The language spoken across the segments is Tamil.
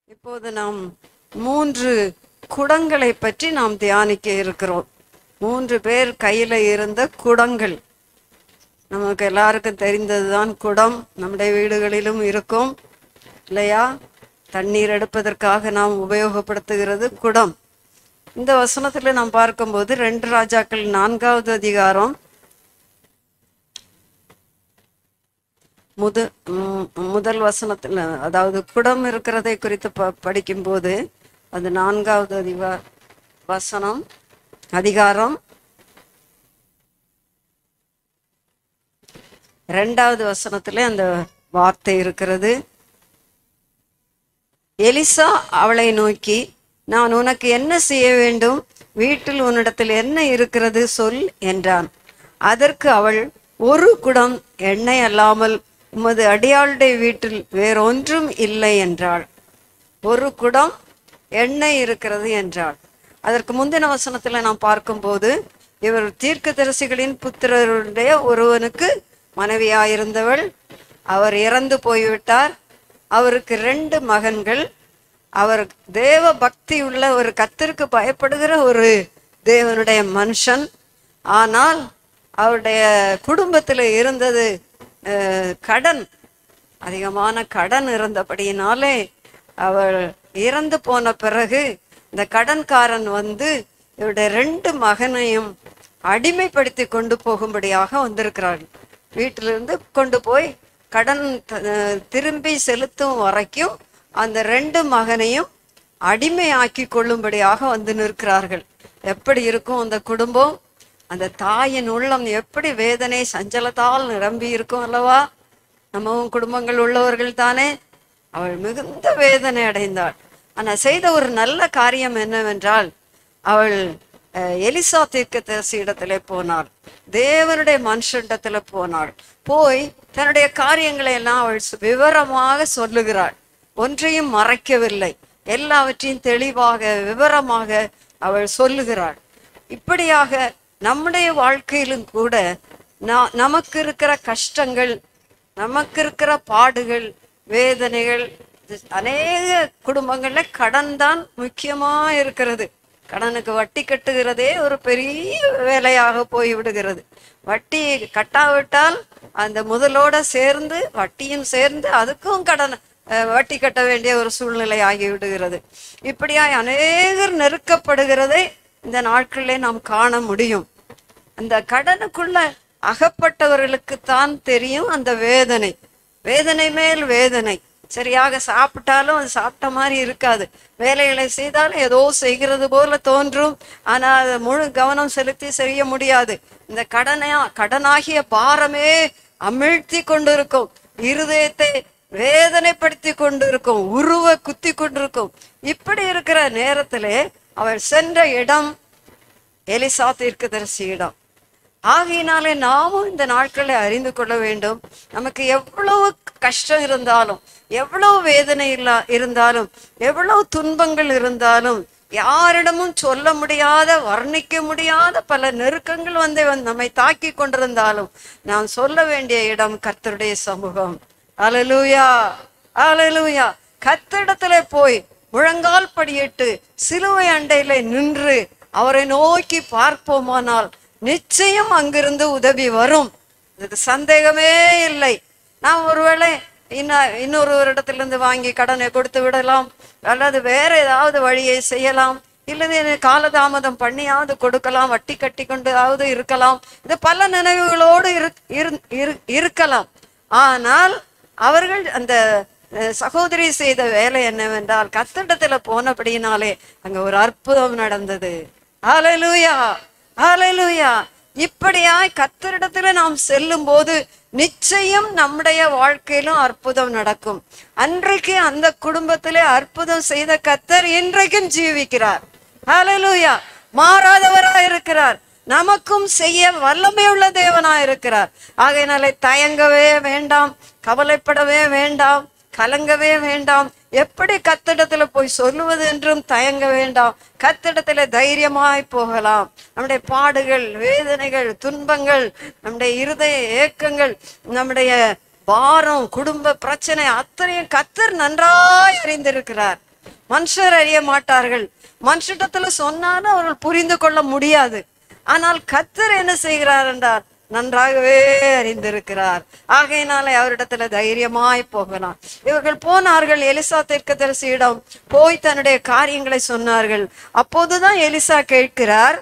இப்போது நாம் மூன்று குடங்களை பற்றி நாம் தியானிக்க இருக்கிறோம் மூன்று பேர் கையில இருந்த குடங்கள் நமக்கு எல்லாருக்கும் தெரிந்ததுதான் குடம் நம்முடைய வீடுகளிலும் இருக்கும் இல்லையா தண்ணீர் எடுப்பதற்காக நாம் உபயோகப்படுத்துகிறது குடம் இந்த வசனத்துல நாம் பார்க்கும்போது ரெண்டு ராஜாக்கள் நான்காவது அதிகாரம் முத ம், முதல் வசனத்துல அதாவது குடம் இருக்கிறதை குறித்து ப படிக்கும்போது அது நான்காவது அதிகா வசனம் அதிகாரம் ரெண்டாவது வசனத்துல அந்த வார்த்தை இருக்கிறது எலிசா அவளை நோக்கி நான் உனக்கு என்ன செய்ய வேண்டும் வீட்டில் உன்னிடத்தில் என்ன இருக்கிறது சொல் என்றான் அதற்கு அவள் ஒரு குடம் எண்ணெய் அல்லாமல் உமது அடியாளுடைய வீட்டில் வேறொன்றும் இல்லை என்றாள் ஒரு குடம் எண்ணெய் இருக்கிறது என்றாள் அதற்கு முந்தின வசனத்துல நாம் பார்க்கும்போது இவர் தீர்க்கதரிசிகளின் புத்திரருடைய ஒருவனுக்கு மனைவியாயிருந்தவள் அவர் இறந்து போய்விட்டார் அவருக்கு ரெண்டு மகன்கள் அவர் தேவ பக்தி உள்ள ஒரு கத்திற்கு பயப்படுகிற ஒரு தேவனுடைய மனுஷன் ஆனால் அவருடைய குடும்பத்தில் இருந்தது அஹ், கடன் அதிகமான கடன் இருந்தபடியினாலே அவள் இறந்து போன பிறகு இந்த கடன்காரன் வந்து இவருடைய ரெண்டு மகனையும் அடிமைப்படுத்தி கொண்டு போகும்படியாக வந்திருக்கிறார்கள் வீட்டிலிருந்து கொண்டு போய் கடன் த- திரும்பி செலுத்தும் வரைக்கும் அந்த ரெண்டு மகனையும் அடிமையாக்கி கொள்ளும்படியாக வந்து நிற்கிறார்கள் எப்படி இருக்கும் அந்த குடும்பம் அந்த தாயின் உள்ளம் எப்படி வேதனை சஞ்சலத்தால் நிரம்பி இருக்கும் அல்லவா நம்மவும் குடும்பங்கள் உள்ளவர்கள் தானே அவள் மிகுந்த வேதனை அடைந்தாள் ஆனா செய்த ஒரு நல்ல காரியம் என்னவென்றால் அவள் அஹ், எலிசா தீர்க்கதரிசி இடத்துல போனாள் தேவனுடைய மனுஷனிடத்துல போனாள் போய் தன்னுடைய காரியங்களை எல்லாம் அவள் சு- விவரமாக சொல்லுகிறாள் ஒன்றையும் மறைக்கவில்லை எல்லாவற்றையும் தெளிவாக விவரமாக அவள் சொல்லுகிறாள் இப்படியாக நம்முடைய வாழ்க்கையிலும் கூட நா- நமக்கு இருக்கிற கஷ்டங்கள் நமக்கு இருக்கிற பாடுகள் வேதனைகள் இது அநேக குடும்பங்கள்ல கடன் தான் முக்கியமா இருக்கிறது கடனுக்கு வட்டி கட்டுகிறதே ஒரு பெரிய வேலையாக போய் விடுகிறது வட்டி கட்டாவிட்டால் அந்த முதலோட சேர்ந்து வட்டியும் சேர்ந்து அதுக்கும் கடன் அஹ், வட்டி கட்ட வேண்டிய ஒரு சூழ்நிலை ஆகி விடுகிறது இப்படியாய் அநேகர் நெருக்கப்படுகிறதை இந்த நாட்களிலே நாம் காண முடியும் அந்த கடனுக்குள்ள அகப்பட்டவர்களுக்கு தான் தெரியும் அந்த வேதனை வேதனை மேல் வேதனை சரியாக சாப்பிட்டாலும் அது சாப்பிட்ட மாதிரி இருக்காது வேலைகளை செய்தாலும் ஏதோ செய்கிறது போல தோன்றும் ஆனா அதை முழு கவனம் செலுத்தி செய்ய முடியாது இந்த கடனையா கடனாகிய பாரமே அமிழ்த்தி கொண்டிருக்கும் இருதயத்தை வேதனைப்படுத்தி கொண்டிருக்கும் உருவ குத்தி கொண்டிருக்கும் இப்படி இருக்கிற நேரத்திலே அவள் சென்ற இடம் எலிசா தீர்க்கதரிசி இடம் ஆகையினாலே நாமும் இந்த நாட்களை அறிந்து கொள்ள வேண்டும் நமக்கு எவ்வளவு கஷ்டம் இருந்தாலும் எவ்வளவு வேதனை இல்லா இருந்தாலும் எவ்வளவு துன்பங்கள் இருந்தாலும் யாரிடமும் சொல்ல முடியாத வர்ணிக்க முடியாத பல நெருக்கங்கள் வந்து வந்து நம்மை தாக்கி கொண்டிருந்தாலும் நாம் சொல்ல வேண்டிய இடம் கர்த்தருடைய சமூகம் அலலூயா அலலூயா கத்திடத்துல போய் முழங்கால் படியிட்டு சிலுவை அண்டையில நின்று அவரை நோக்கி பார்ப்போமானால் நிச்சயம் அங்கிருந்து உதவி வரும் இதுக்கு சந்தேகமே இல்லை நாம் ஒருவேளை இன்ன இன்னொரு ஒரு இடத்திலிருந்து வாங்கி கடனை கொடுத்து விடலாம் அல்லது வேற ஏதாவது வழியை செய்யலாம் இல்லது காலதாமதம் பண்ணியாவது கொடுக்கலாம் வட்டி கட்டி கொண்டாவது இருக்கலாம் இது பல நினைவுகளோடு இரு- இரு- இரு- இருக்கலாம் ஆனால் அவர்கள் அந்த அஹ், சகோதரி செய்த வேலை என்னவென்றால் கத்திடத்துல போனபடியினாலே அங்க ஒரு அற்புதம் நடந்தது ஹalleluya ஹalleluya இப்படியாய் கத்தரிடத்துல நாம் செல்லும் போது நிச்சயம் நம்முடைய வாழ்க்கையிலும் அற்புதம் நடக்கும் அன்றைக்கு அந்த குடும்பத்திலே அற்புதம் செய்த கத்தர் இன்றைக்கும் ஜீவிக்கிறார் ஹalleluya மாறாதவராய் இருக்கிறார் நமக்கும் செய்ய வல்லமையுள்ள தேவனாய் இருக்கிறார் ஆகையினாலே தயங்கவே வேண்டாம் கவலைப்படவே வேண்டாம் கலங்கவே வேண்டாம் எப்படி கத்திடத்துல போய் சொல்லுவது என்றும் தயங்க வேண்டாம் கத்திடத்துல தைரியமாய் போகலாம் நம்முடைய பாடுகள் வேதனைகள் துன்பங்கள் நம்முடைய இருதய ஏக்கங்கள் நம்முடைய பாரம் குடும்ப பிரச்சனை அத்தனையும் கத்தர் நன்றாய் அறிந்திருக்கிறார் மனுஷர் அறிய மாட்டார்கள் மனுஷிடத்துல சொன்னாலும் அவர்கள் புரிந்து கொள்ள முடியாது ஆனால் கத்தர் என்ன செய்கிறார் என்றார் நன்றாகவே அறிந்திருக்கிறார் ஆகையினாலே அவரிடத்துல தைரியமாய் போகலாம் இவர்கள் போனார்கள் எலிசா தீர்க்கதரிசியிடம் போய் தன்னுடைய காரியங்களை சொன்னார்கள் அப்போதுதான் எலிசா கேட்கிறார்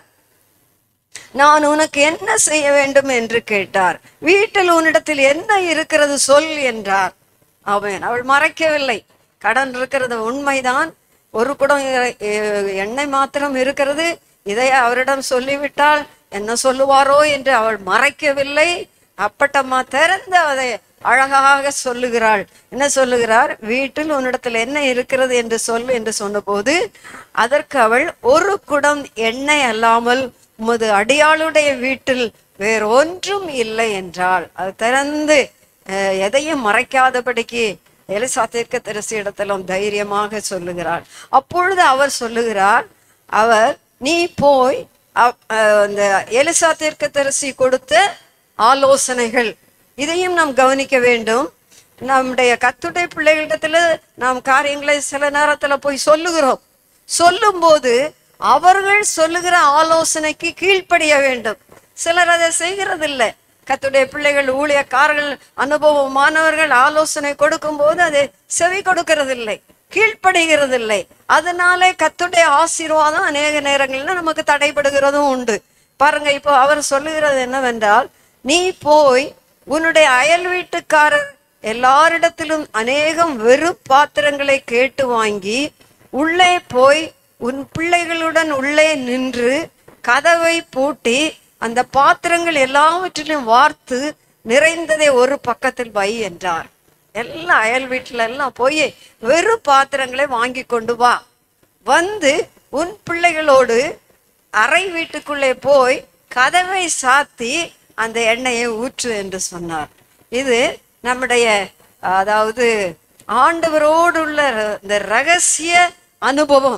நான் உனக்கு என்ன செய்ய வேண்டும் என்று கேட்டார் வீட்டில் உன்னிடத்தில் என்ன இருக்கிறது சொல் என்றார் அவன் அவள் மறைக்கவில்லை கடன் இருக்கிறது உண்மைதான் ஒரு குடம் எ- எ- எண்ணெய் மாத்திரம் இருக்கிறது இதை அவரிடம் சொல்லிவிட்டால் என்ன சொல்லுவாரோ என்று அவள் மறைக்கவில்லை அப்பட்டம்மா திறந்து அதை அழகாக சொல்லுகிறாள் என்ன சொல்லுகிறார் வீட்டில் உன்னிடத்தில் என்ன இருக்கிறது என்று சொல் என்று சொன்னபோது அதற்கு அவள் ஒரு குடம் எண்ணெய் அல்லாமல் உமது அடியாளுடைய வீட்டில் வேறொன்றும் இல்லை என்றாள் அது திறந்து அஹ், எதையும் மறைக்காதபடிக்கு எலிசா தீர்க்க இடத்திலும் தைரியமாக சொல்லுகிறாள் அப்பொழுது அவர் சொல்லுகிறார் அவர் நீ போய் அ- அஹ், அந்த எலிசா தீர்க்க கொடுத்த ஆலோசனைகள் இதையும் நாம் கவனிக்க வேண்டும் நம்முடைய கத்துடைய பிள்ளைகளிடத்துல நாம் காரியங்களை சில நேரத்துல போய் சொல்லுகிறோம் சொல்லும்போது அவர்கள் சொல்லுகிற ஆலோசனைக்கு கீழ்ப்படிய வேண்டும் சிலர் அதை செய்கிறதில்லை கத்துடைய பிள்ளைகள் ஊழியக்காரர்கள் அனுபவமானவர்கள் ஆலோசனை கொடுக்கும்போது அதை செவி கொடுக்கறதில்லை கீழ்ப்படுகிறதில்லை அதனாலே கத்துடைய ஆசீர்வாதம் அநேக நேரங்களில் நமக்கு தடைபடுகிறதும் உண்டு பாருங்க இப்போ அவர் சொல்லுகிறது என்னவென்றால் நீ போய் உன்னுடைய அயல் வீட்டுக்காரர் எல்லாரிடத்திலும் அநேகம் வெறும் பாத்திரங்களை கேட்டு வாங்கி உள்ளே போய் உன் பிள்ளைகளுடன் உள்ளே நின்று கதவை பூட்டி அந்த பாத்திரங்கள் எல்லாவற்றிலும் வார்த்து நிறைந்ததை ஒரு பக்கத்தில் வை என்றார் எல்லாம் அயல் வீட்டுல எல்லாம் போய் வெறும் பாத்திரங்களை வாங்கி கொண்டு வா வந்து உன் பிள்ளைகளோடு அறை வீட்டுக்குள்ளே போய் கதவை சாத்தி அந்த எண்ணெயை ஊற்று என்று சொன்னார் இது நம்முடைய அதாவது ஆண்டவரோடு உள்ள ர- இந்த ரகசிய அனுபவம்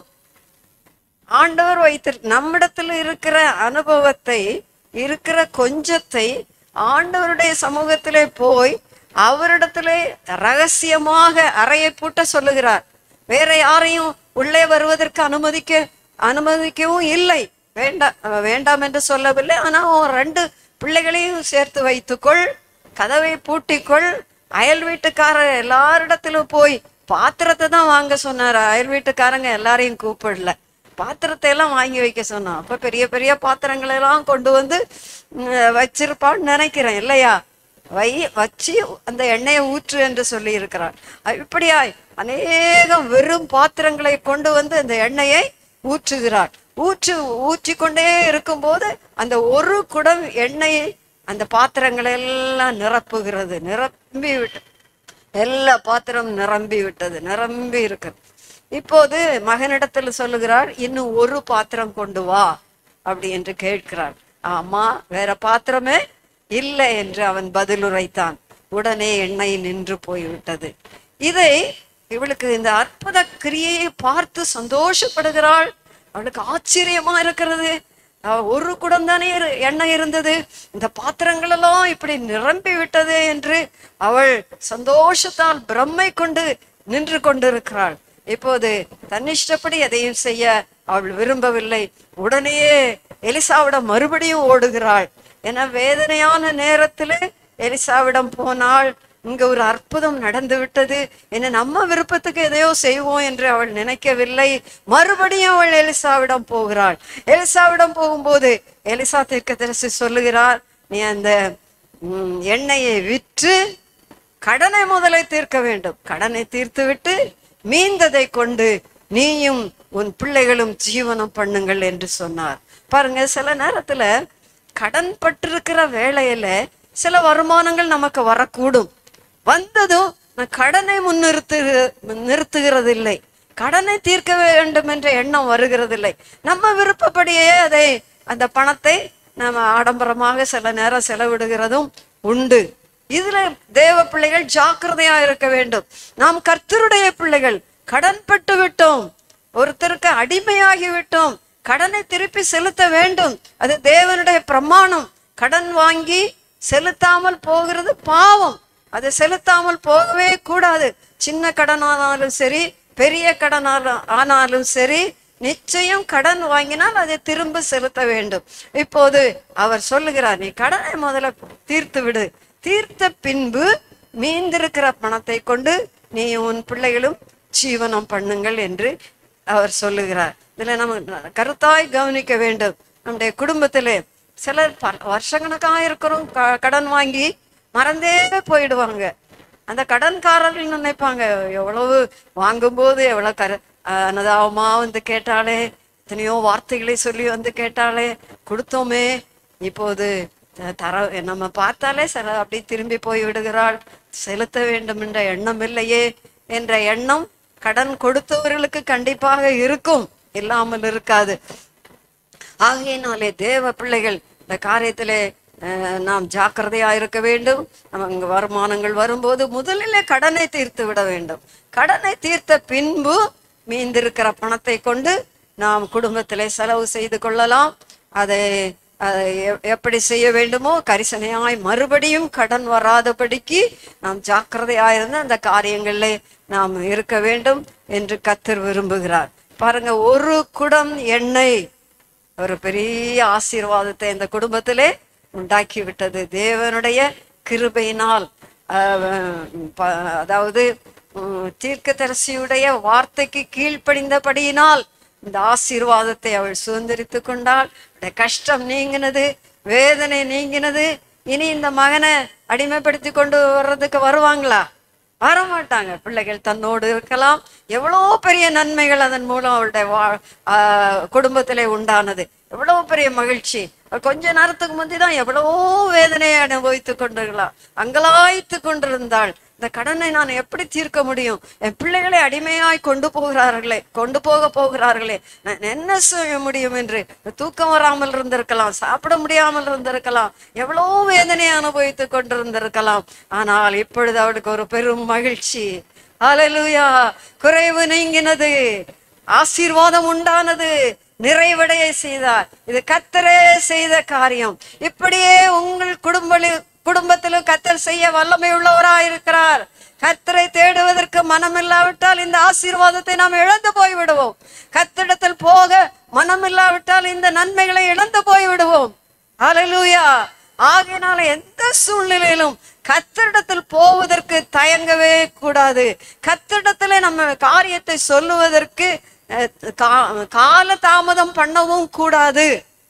ஆண்டவர் வைத்திரு நம்மிடத்துல இருக்கிற அனுபவத்தை இருக்கிற கொஞ்சத்தை ஆண்டவருடைய சமூகத்திலே போய் அவரிடத்திலே ரகசியமாக அறையை பூட்ட சொல்லுகிறார் வேற யாரையும் உள்ளே வருவதற்கு அனுமதிக்க அனுமதிக்கவும் இல்லை வேண்டாம் அஹ் வேண்டாம் என்று சொல்லவில்லை ஆனா உன் ரெண்டு பிள்ளைகளையும் சேர்த்து வைத்துக்கொள் கதவை பூட்டிக்கொள் அயல் வீட்டுக்காரர் எல்லாரிடத்திலும் போய் பாத்திரத்தை தான் வாங்க சொன்னார் அயல் வீட்டுக்காரங்க எல்லாரையும் கூப்பிடல பாத்திரத்தை எல்லாம் வாங்கி வைக்க சொன்னான் அப்ப பெரிய பெரிய பாத்திரங்களை எல்லாம் கொண்டு வந்து ம், வச்சிருப்பான்னு நினைக்கிறேன் இல்லையா வை வச்சு அந்த எண்ணெயை ஊற்று என்று சொல்லி இருக்கிறார் அஹ் இப்படியாய் அநேகம் வெறும் பாத்திரங்களை கொண்டு வந்து அந்த எண்ணெயை ஊற்றுகிறார் ஊற்று ஊற்றிக்கொண்டே இருக்கும்போது அந்த ஒரு குடம் எண்ணெயை அந்த பாத்திரங்களை எல்லாம் நிரப்புகிறது நிரம்பி விட்டு எல்லா பாத்திரம் நிரம்பி விட்டது நிரம்பி இருக்கு இப்போது மகனிடத்தில் சொல்லுகிறார் இன்னும் ஒரு பாத்திரம் கொண்டு வா அப்படி என்று கேட்கிறார் ஆமா வேற பாத்திரமே இல்லை என்று அவன் பதிலுரைத்தான் உடனே எண்ணெய் நின்று போய்விட்டது இதை இவளுக்கு இந்த அற்புத கிரியையை பார்த்து சந்தோஷப்படுகிறாள் அவளுக்கு ஆச்சரியமா இருக்கிறது அவ ஒரு குடம் தானே இரு- எண்ணெய் இருந்தது இந்த பாத்திரங்கள் எல்லாம் இப்படி நிரம்பி விட்டது என்று அவள் சந்தோஷத்தால் பிரம்மை கொண்டு நின்று கொண்டிருக்கிறாள் இப்போது தன்னிஷ்டப்படி எதையும் செய்ய அவள் விரும்பவில்லை உடனேயே எலிசாவிடம் மறுபடியும் ஓடுகிறாள் என வேதனையான நேரத்திலே எலிசாவிடம் போனாள் இங்க ஒரு அற்புதம் நடந்து விட்டது என்ன நம்ம விருப்பத்துக்கு எதையோ செய்வோம் என்று அவள் நினைக்கவில்லை மறுபடியும் அவள் எலிசாவிடம் போகிறாள் எலிசாவிடம் போகும்போது எலிசா தீர்க்கதரிசி சொல்லுகிறார் நீ அந்த ம், எண்ணெயை விற்று கடனை முதலை தீர்க்க வேண்டும் கடனை தீர்த்துவிட்டு மீந்ததை கொண்டு நீயும் உன் பிள்ளைகளும் ஜீவனம் பண்ணுங்கள் என்று சொன்னார் பாருங்க சில நேரத்துல கடன் பட்டிருக்கிற வேளையில சில வருமானங்கள் நமக்கு வரக்கூடும் வந்ததும் நான் கடனை முன்னிறுத்து நிறுத்துகிறதில்லை கடனை தீர்க்க வேண்டும் என்ற எண்ணம் வருகிறதில்லை நம்ம விருப்பப்படியே அதை அந்த பணத்தை நம்ம ஆடம்பரமாக சில நேரம் செலவிடுகிறதும் உண்டு இதுல தேவ பிள்ளைகள் ஜாக்கிரதையா இருக்க வேண்டும் நாம் கர்த்தருடைய பிள்ளைகள் கடன் பட்டு விட்டோம் ஒருத்தருக்கு அடிமையாகி விட்டோம் கடனை திருப்பி செலுத்த வேண்டும் அது தேவனுடைய பிரமாணம் கடன் வாங்கி செலுத்தாமல் போகிறது பாவம் அதை செலுத்தாமல் போகவே கூடாது சின்ன கடனானாலும் சரி பெரிய கடனாலும் ஆனாலும் சரி நிச்சயம் கடன் வாங்கினால் அதை திரும்ப செலுத்த வேண்டும் இப்போது அவர் சொல்லுகிறார் நீ கடனை முதல்ல தீர்த்து விடு தீர்த்த பின்பு மீந்திருக்கிற பணத்தை கொண்டு நீ உன் பிள்ளைகளும் ஜீவனம் பண்ணுங்கள் என்று அவர் சொல்லுகிறார் இதுல நம்ம கருத்தாய் கவனிக்க வேண்டும் நம்முடைய குடும்பத்திலே சிலர் பல வருஷக்கணக்காக இருக்கிறோம் க- கடன் வாங்கி மறந்தே போயிடுவாங்க அந்த கடன்காரர்கள் நினைப்பாங்க எவ்வளவு வாங்கும்போது எவ்வளவு கரு அஹ் அன்னதாவமா வந்து கேட்டாலே எத்தனையோ வார்த்தைகளை சொல்லி வந்து கேட்டாலே கொடுத்தோமே இப்போது த- தர நம்ம பார்த்தாலே சில அப்படி திரும்பி போய் விடுகிறாள் செலுத்த வேண்டும் என்ற எண்ணம் இல்லையே என்ற எண்ணம் கடன் கொடுத்தவர்களுக்கு கண்டிப்பாக இருக்கும் இல்லாமல் இருக்காது ஆகையினாலே தேவ பிள்ளைகள் இந்த காரியத்திலே அஹ், நாம் ஜாக்கிரதையா இருக்க வேண்டும் நமக்கு வருமானங்கள் வரும்போது முதலிலே கடனை தீர்த்து விட வேண்டும் கடனை தீர்த்த பின்பு மீந்திருக்கிற பணத்தை கொண்டு நாம் குடும்பத்திலே செலவு செய்து கொள்ளலாம் அதை அதை எ- எப்படி செய்ய வேண்டுமோ கரிசனையாய் மறுபடியும் கடன் வராதபடிக்கு நாம் ஜாக்கிரதையாயிருந்து அந்த காரியங்களிலே நாம் இருக்க வேண்டும் என்று கத்தர் விரும்புகிறார் பாருங்க ஒரு குடம் எண்ணெய் ஒரு பெரிய ஆசீர்வாதத்தை இந்த குடும்பத்திலே உண்டாக்கி விட்டது தேவனுடைய கிருபையினால் அஹ், ப- அதாவது உம், தீர்க்கதரிசியுடைய வார்த்தைக்கு கீழ்ப்படிந்தபடியினால் இந்த ஆசீர்வாதத்தை அவள் சுதந்திரித்துக் கொண்டாள் அவளுடைய கஷ்டம் நீங்கினது வேதனை நீங்கினது இனி இந்த மகனை அடிமைப்படுத்தி கொண்டு வர்றதுக்கு வருவாங்களா வர மாட்டாங்க பிள்ளைகள் தன்னோடு இருக்கலாம் எவ்வளோ பெரிய நன்மைகள் அதன் மூலம் அவளுடைய வா ஆஹ் குடும்பத்திலே உண்டானது எவ்வளவு பெரிய மகிழ்ச்சி அவள் கொஞ்ச நேரத்துக்கு முந்தி தான் எவ்வளவோ வேதனையை அனுபவித்து கொண்டிருக்கலாம் அங்கலாய்த்து கொண்டிருந்தாள் இந்த கடனை நான் எப்படி தீர்க்க முடியும் என் பிள்ளைகளை அடிமையாய் கொண்டு போகிறார்களே கொண்டு போக போகிறார்களே நான் என்ன செய்ய முடியும் என்று தூக்கம் வராமல் இருந்திருக்கலாம் சாப்பிட முடியாமல் இருந்திருக்கலாம் எவ்வளோ வேதனையை அனுபவித்து கொண்டிருந்திருக்கலாம் ஆனால் இப்பொழுது அவளுக்கு ஒரு பெரும் மகிழ்ச்சி ஹalleluya குறைவு நீங்கினது ஆசீர்வாதம் உண்டானது நிறைவடைய செய்தார் இது கத்தரே செய்த காரியம் இப்படியே உங்கள் குடும்ப குடும்பத்திலும் கத்தர் செய்ய வல்லமை உள்ளவராய் இருக்கிறார் கத்தரை தேடுவதற்கு மனமில்லாவிட்டால் இந்த ஆசீர்வாதத்தை நாம் இழந்து போய் விடுவோம் கத்திடத்தில் போக மனமில்லாவிட்டால் இந்த நன்மைகளை இழந்து போய் விடுவோம் ஹalleluya ஆகையினால எந்த சூழ்நிலையிலும் கத்திரிடத்தில் போவதற்கு தயங்கவே கூடாது கத்திரிடத்துல நம்ம காரியத்தை சொல்லுவதற்கு அஹ், கா- கால தாமதம் பண்ணவும் கூடாது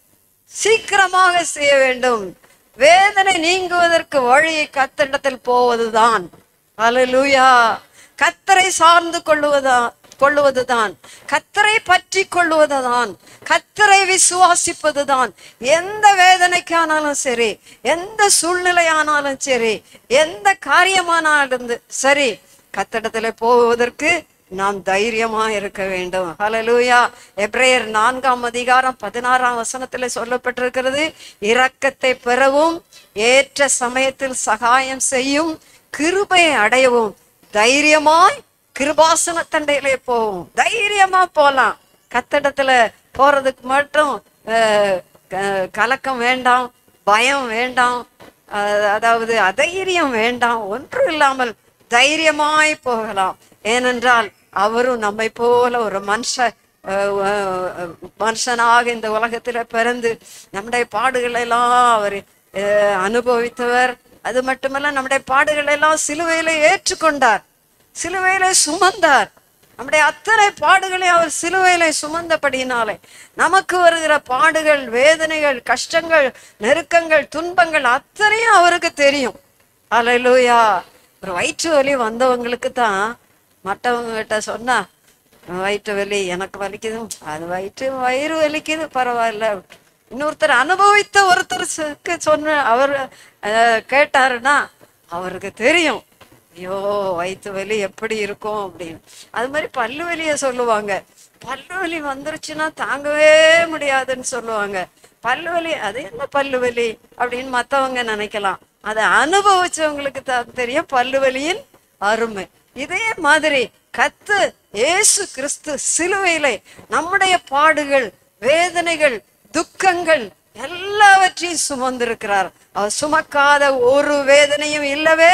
சீக்கிரமாக செய்ய வேண்டும் வேதனை நீங்குவதற்கு வழி கத்திடத்தில் போவதுதான் ஹalleluya கத்தரை சார்ந்து கொள்ளுவதா கொள்ளுவதுதான் கத்தரை பற்றி கொள்ளுவதுதான் கத்தரை விசுவாசிப்பதுதான் எந்த வேதனைக்கானாலும் சரி எந்த சூழ்நிலையானாலும் சரி எந்த காரியமானாலும் சரி கத்திடத்துல போவதற்கு நாம் தைரியமா இருக்க வேண்டும் ஹalleluya எப்ரேயர் நான்காம் அதிகாரம் பதினாறாம் வசனத்துல சொல்லப்பட்டிருக்கிறது இரக்கத்தை பெறவும் ஏற்ற சமயத்தில் சகாயம் செய்யும் கிருபையை அடையவும் தைரியமாய் கிருபாசன தண்டையிலே போவோம் தைரியமா போலாம் கத்தடத்துல போறதுக்கு மட்டும் அஹ், க- கலக்கம் வேண்டாம் பயம் வேண்டாம் அஹ், அதாவது அதைரியம் வேண்டாம் ஒன்றும் இல்லாமல் தைரியமாய் போகலாம் ஏனென்றால் அவரும் நம்மை போல ஒரு மனுஷ அஹ், அஹ், மனுஷனாக இந்த உலகத்துல பிறந்து நம்முடைய பாடுகளை எல்லாம் அவர் அஹ், அனுபவித்தவர் அது மட்டுமல்ல நம்முடைய பாடுகளை எல்லாம் சிலுவையில ஏற்றுக்கொண்டார் சிலுவையில சுமந்தார் நம்முடைய அத்தனை பாடுகளை அவர் சிலுவையில சுமந்தபடியினாலே நமக்கு வருகிற பாடுகள் வேதனைகள் கஷ்டங்கள் நெருக்கங்கள் துன்பங்கள் அத்தனையும் அவருக்கு தெரியும் அல்லேலூயா ஒரு வயிற்று வலி வந்தவங்களுக்கு தான் மற்றவங்க கிட்ட சொன்னா வயிற்று வலி எனக்கு வலிக்குது அது வயிற்று வயிறு வலிக்குது பரவாயில்ல இன்னொருத்தர் அனுபவித்த ஒருத்தருக்கு சொன்ன அவர் அஹ், கேட்டாருன்னா அவருக்கு தெரியும் ஐயோ வயிற்று வலி எப்படி இருக்கும் அப்படின்னு அது மாதிரி பல்லு வலிய சொல்லுவாங்க பல்லு வலி வந்துருச்சுன்னா தாங்கவே முடியாதுன்னு சொல்லுவாங்க பல்லு வலி அது என்ன பல்லு வலி அப்படின்னு மத்தவங்க நினைக்கலாம் அதை அனுபவிச்சவங்களுக்கு தான் தெரியும் பல்லு வலியின் அருமை இதே மாதிரி கத்து இயேசு கிறிஸ்து சிலுவையிலே நம்முடைய பாடுகள் வேதனைகள் துக்கங்கள் எல்லாவற்றையும் சுமந்திருக்கிறார் அவர் சுமக்காத ஒரு வேதனையும் இல்லவே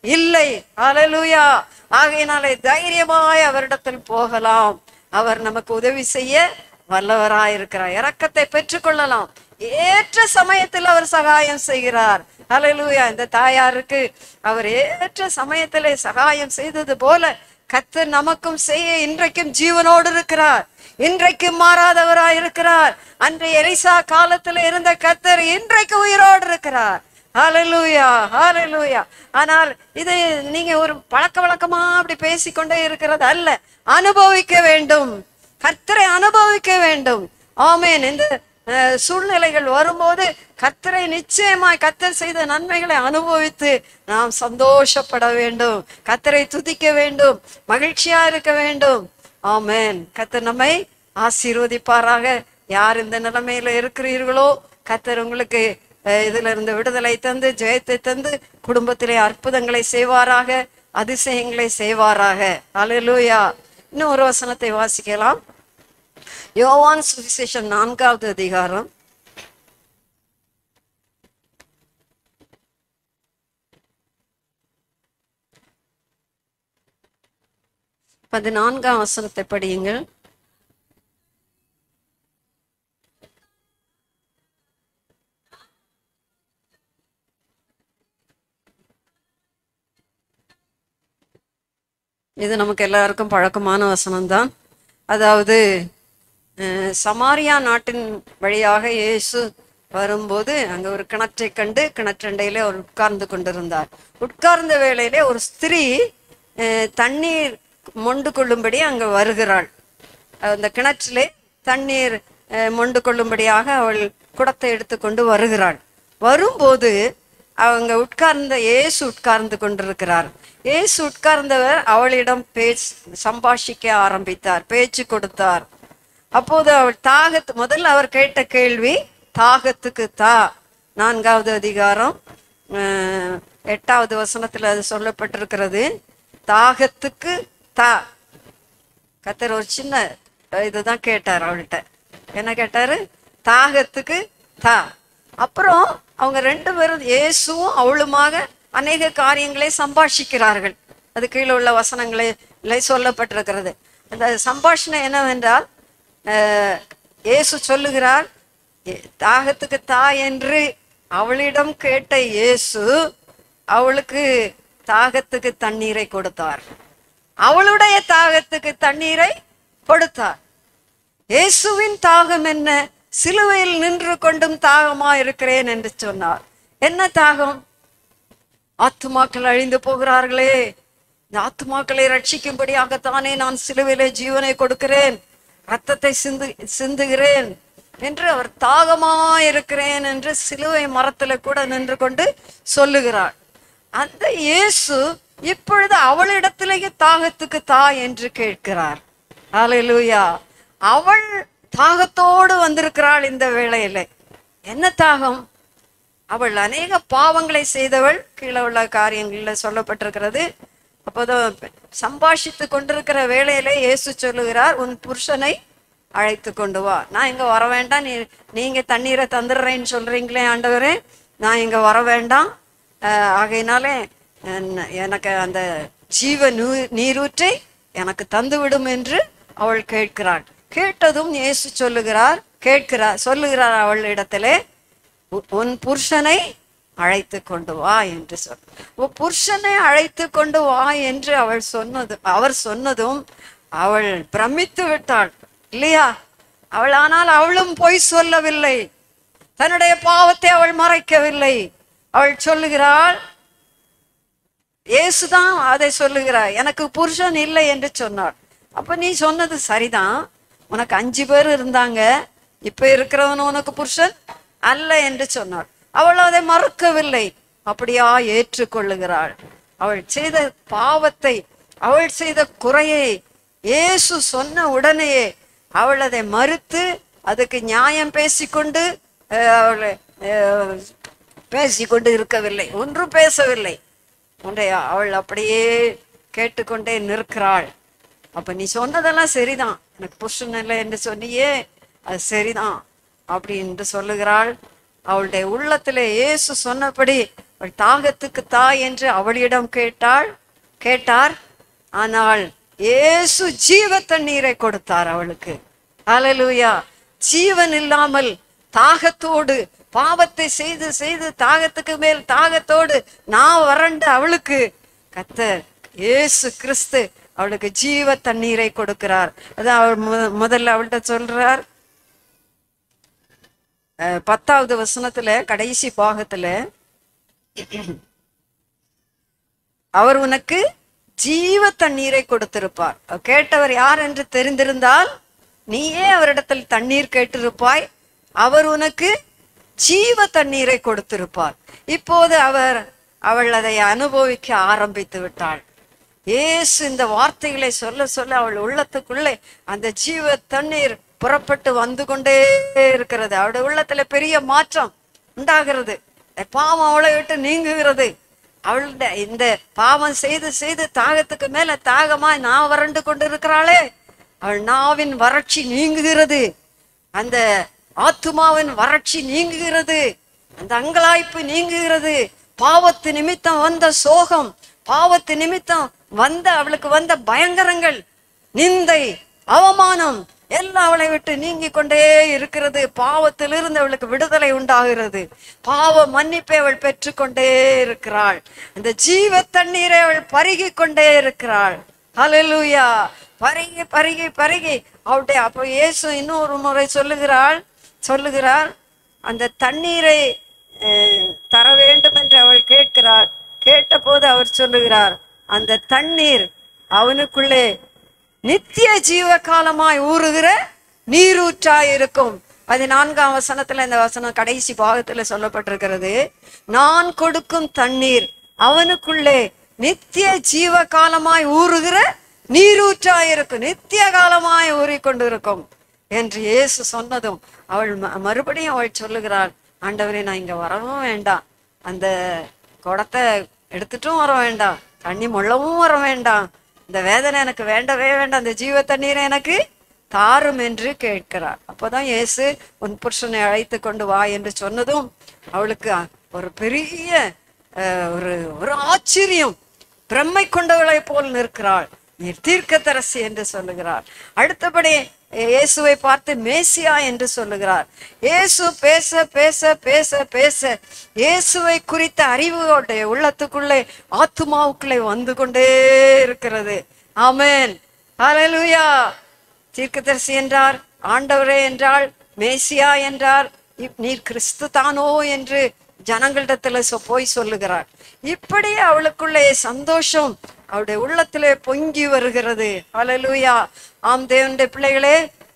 இல்லை ஹalleluya ஆகையினாலே தைரியமாய் அவரிடத்தில் போகலாம் அவர் நமக்கு உதவி செய்ய வல்லவராய் இருக்கிறார் இரக்கத்தை பெற்றுக்கொள்ளலாம் ஏற்ற சமயத்தில் அவர் சகாயம் செய்கிறார் ஹalleluya இந்த தாயாருக்கு அவர் ஏற்ற சமயத்திலே சகாயம் செய்தது போல கத்தர் நமக்கும் செய்ய இன்றைக்கும் ஜீவனோடு இருக்கிறார் இன்றைக்கும் மாறாதவராய் இருக்கிறார் அன்று எலிசா காலத்துல இருந்த கத்தர் இன்றைக்கு உயிரோடு இருக்கிறார் ஹalleluya ஹalleluya ஆனால் இது நீங்க ஒரு பழக்க வழக்கமா அப்படி பேசிக்கொண்டே இருக்கிறது அல்ல அனுபவிக்க வேண்டும் கர்த்தரை அனுபவிக்க வேண்டும் ஆமென் இந்த அஹ், சூழ்நிலைகள் வரும்போது கர்த்தரை நிச்சயமாய் கர்த்தர் செய்த நன்மைகளை அனுபவித்து நாம் சந்தோஷப்பட வேண்டும் கர்த்தரை துதிக்க வேண்டும் மகிழ்ச்சியா இருக்க வேண்டும் ஆமென் கர்த்தர் நம்மை ஆசீர்வதிப்பாராக யார் இந்த நிலைமையில இருக்கிறீர்களோ கர்த்தர் உங்களுக்கு அஹ், இதுல இருந்து விடுதலை தந்து ஜெயத்தை தந்து குடும்பத்திலே அற்புதங்களை செய்வாராக அதிசயங்களை செய்வாராக அல்லேலூயா இன்னும் ஒரு வசனத்தை வாசிக்கலாம் யோவான் சுவிசேஷம் நான்காவது அதிகாரம் பதினான்காம் வசனத்தை படியுங்கள் இது நமக்கு எல்லாருக்கும் பழக்கமான வசனம்தான் அதாவது அஹ், சமாரியா நாட்டின் வழியாக இயேசு வரும்போது அங்க ஒரு கிணற்றை கண்டு கிணற்றண்டையிலே அவர் உட்கார்ந்து கொண்டிருந்தார் உட்கார்ந்த வேளையிலே ஒரு ஸ்திரீ அஹ், தண்ணீர் மொண்டு கொள்ளும்படி அங்க வருகிறாள் அந்த கிணற்றிலே தண்ணீர் அஹ், மொண்டு கொள்ளும்படியாக அவள் குடத்தை எடுத்துக்கொண்டு வருகிறாள் வரும்போது அவங்க உட்கார்ந்த இயேசு உட்கார்ந்து கொண்டிருக்கிறார் இயேசு உட்கார்ந்தவர் அவளிடம் பேச்சு சம்பாஷிக்க ஆரம்பித்தார் பேச்சு கொடுத்தார் அப்போது அவள் தாகத்து முதல்ல அவர் கேட்ட கேள்வி தாகத்துக்கு தா நான்காவது அதிகாரம் அஹ், எட்டாவது வசனத்துல அது சொல்லப்பட்டிருக்கிறது தாகத்துக்கு தா கத்தர் ஒரு சின்ன இதுதான் கேட்டார் அவள்கிட்ட என்ன கேட்டாரு தாகத்துக்கு தா அப்புறம் அவங்க ரெண்டு பேரும் இயேசுவும் அவளுமாக அநேக காரியங்களை சம்பாஷிக்கிறார்கள் அது கீழே உள்ள வசனங்களே சொல்லப்பட்டிருக்கிறது அந்த சம்பாஷணை என்னவென்றால் அஹ், இயேசு சொல்லுகிறார் "எ- தாகத்துக்கு தா என்று அவளிடம் கேட்ட இயேசு அவளுக்கு தாகத்துக்கு தண்ணீரை கொடுத்தார் அவளுடைய தாகத்துக்கு தண்ணீரை கொடுத்தார் இயேசுவின் தாகம் என்ன சிலுவையில் நின்று கொண்டும் தாகமா இருக்கிறேன் என்று சொன்னார் என்ன தாகம் ஆத்துமாக்கள் அழிந்து போகிறார்களே இந்த ஆத்துமாக்களை ரட்சிக்கும்படியாகத்தானே நான் சிலுவையிலே ஜீவனை கொடுக்கிறேன் ரத்தத்தை சிந்து சிந்துகிறேன் என்று அவர் தாகமா இருக்கிறேன் என்று சிலுவை மரத்துல கூட நின்று கொண்டு சொல்லுகிறார் அந்த இயேசு இப்பொழுது அவளிடத்திலேயே தாகத்துக்கு தா என்று கேட்கிறார் ஹalleluya அவள் தாகத்தோடு வந்திருக்கிறாள் இந்த வேளையில என்ன தாகம் அவள் அநேக பாவங்களை செய்தவள் கீழே உள்ள காரியங்கள்ல சொல்லப்பட்டிருக்கிறது அப்போதான் சம்பாஷித்து கொண்டிருக்கிற வேளையில இயேசு சொல்லுகிறார் உன் புருஷனை அழைத்து கொண்டு வா நான் இங்க வர வேண்டாம் நீ நீங்க தண்ணீரை தந்துடுறேன்னு சொல்றீங்களே ஆண்டவரே நான் இங்க வர வேண்டாம் ஆஹ் ஆகையினாலே என்ன- எனக்கு அந்த ஜீவ நூ- நீரூற்றை எனக்கு தந்து விடும் என்று அவள் கேட்கிறாள் கேட்டதும் இயேசு சொல்லுகிறார் கேட்கிறார் சொல்லுகிறார் அவள் இடத்திலே உ- உன் புருஷனை அழைத்து கொண்டு வா என்று சொல் உன் புருஷனை அழைத்து கொண்டு வா என்று அவள் சொன்னது அவர் சொன்னதும் அவள் பிரமித்து விட்டாள் இல்லையா அவள் ஆனால் அவளும் பொய் சொல்லவில்லை தன்னுடைய பாவத்தை அவள் மறைக்கவில்லை அவள் சொல்லுகிறாள் இயேசுதான் அதை சொல்லுகிறார் எனக்கு புருஷன் இல்லை என்று சொன்னாள் அப்ப நீ சொன்னது சரிதான் உனக்கு அஞ்சு பேர் இருந்தாங்க இப்ப இருக்கிறவன் உனக்கு புருஷன் அல்ல என்று சொன்னாள் அவள் அதை மறுக்கவில்லை அப்படியா ஏற்றுக்கொள்ளுகிறாள் அவள் செய்த பாவத்தை அவள் செய்த குறையை இயேசு சொன்ன உடனேயே அவள் அதை மறுத்து அதுக்கு நியாயம் பேசிக்கொண்டு அஹ், அவள் அஹ், பேசிக்கொண்டு இருக்கவில்லை ஒன்றும் பேசவில்லை உன்னை அவள் அப்படியே கேட்டுக்கொண்டே நிற்கிறாள் அப்ப நீ சொன்னதெல்லாம் சரிதான் எனக்கு புருஷன் இல்லை என்று சொன்னியே அது சரிதான் அப்படி என்று சொல்லுகிறாள் அவளுடைய உள்ளத்திலே இயேசு சொன்னபடி அவள் தாகத்துக்கு தா என்று அவளிடம் கேட்டாள் கேட்டார் ஆனால் இயேசு ஜீவ தண்ணீரை கொடுத்தார் அவளுக்கு ஹalleluya ஜீவன் இல்லாமல் தாகத்தோடு பாவத்தை செய்து செய்து தாகத்துக்கு மேல் தாகத்தோடு நான் வறண்ட அவளுக்கு கத்தர் இயேசு கிறிஸ்து அவளுக்கு ஜீவ தண்ணீரை கொடுக்கிறார் அதான் அவர் மு- முதல்ல அவள்கிட்ட சொல்றார் அஹ், பத்தாவது வசனத்துல கடைசி பாகத்துல அவர் உனக்கு ஜீவ தண்ணீரை கொடுத்திருப்பார் அவர் கேட்டவர் யார் என்று தெரிந்திருந்தால் நீயே அவரிடத்தில் தண்ணீர் கேட்டிருப்பாய் அவர் உனக்கு ஜீவ தண்ணீரை கொடுத்திருப்பார் இப்போது அவர் அவள் அதை அனுபவிக்க ஆரம்பித்து விட்டாள் இயேசு இந்த வார்த்தைகளை சொல்ல சொல்ல அவள் உள்ளத்துக்குள்ளே அந்த ஜீவ தண்ணீர் புறப்பட்டு வந்து கொண்டே இருக்கிறது அவளுடைய உள்ளத்துல பெரிய மாற்றம் உண்டாகிறது பாவம் அவளை விட்டு நீங்குகிறது அவளுடைய இந்த பாவம் செய்து செய்து தாகத்துக்கு மேல தாகமாய் நான் வறண்டு கொண்டு இருக்கிறாளே அவள் நாவின் வறட்சி நீங்குகிறது அந்த ஆத்துமாவின் வறட்சி நீங்குகிறது அந்த அங்கலாய்ப்பு நீங்குகிறது பாவத்து நிமித்தம் வந்த சோகம் பாவத்து நிமித்தம் வந்த அவளுக்கு வந்த பயங்கரங்கள் நிந்தை அவமானம் எல்லாம் அவளை விட்டு நீங்கி கொண்டே இருக்கிறது பாவத்திலிருந்து அவளுக்கு விடுதலை உண்டாகிறது பாவ மன்னிப்பை அவள் பெற்றுக்கொண்டே இருக்கிறாள் அந்த ஜீவ தண்ணீரை அவள் பருகி கொண்டே இருக்கிறாள் ஹalleluya பருகி பருகி பருகி அவளுடைய அப்போ இயேசு இன்னொரு முறை சொல்லுகிறாள் சொல்லுகிறார் அந்த தண்ணீரை அஹ், தர வேண்டும் என்று அவள் கேட்கிறாள் கேட்டபோது அவர் சொல்லுகிறார் அந்த தண்ணீர் அவனுக்குள்ளே நித்திய ஜீவ காலமாய் ஊறுகிற நீரூற்றாய் இருக்கும் பதினான்காம் வசனத்துல இந்த வசனம் கடைசி பாகத்துல சொல்லப்பட்டிருக்கிறது நான் கொடுக்கும் தண்ணீர் அவனுக்குள்ளே நித்திய ஜீவ காலமாய் ஊறுகிற நீரூற்றாய் இருக்கும் நித்திய காலமாய் ஊறிக்கொண்டு இருக்கும் என்று இயேசு சொன்னதும் அவள் ம- மறுபடியும் அவள் சொல்லுகிறாள் ஆண்டவரே நான் இங்க வரவும் வேண்டாம் அந்த குடத்தை எடுத்துட்டும் வர வேண்டாம் தண்ணி முள்ளவும் வர வேண்டாம் இந்த வேதனை எனக்கு வேண்டவே வேண்டாம் அந்த ஜீவ தண்ணீரை எனக்கு தாரும் என்று கேட்கிறார் அப்போதான் இயேசு உன் புருஷனை அழைத்து கொண்டு வா என்று சொன்னதும் அவளுக்கு அ- ஒரு பெரிய அஹ், ஒரு ஒரு ஆச்சரியம் பிரம்மை கொண்டவளை போல் நிற்கிறாள் நீர் தீர்க்கதரசி என்று சொல்லுகிறார் அடுத்தபடி இயேசுவை பார்த்து மேசியா என்று சொல்லுகிறார் இயேசு பேச பேச பேச பேச இயேசுவை குறித்த அறிவுடைய உள்ளத்துக்குள்ளே ஆத்துமாவுக்குள்ளே வந்து கொண்டே இருக்கிறது ஆமென் ஹalleluya தீர்க்கதரிசி என்றார் ஆண்டவரே என்றாள் மேசியா என்றார் இப்- நீர் கிறிஸ்து தானோ என்று ஜனங்களிடத்துல சொ- போய் சொல்லுகிறார் இப்படி அவளுக்குள்ளே சந்தோஷம் அவளுடைய உள்ளத்திலே பொங்கி வருகிறது ஹalleluya ஆம் தேவனுடைய பிள்ளைகளே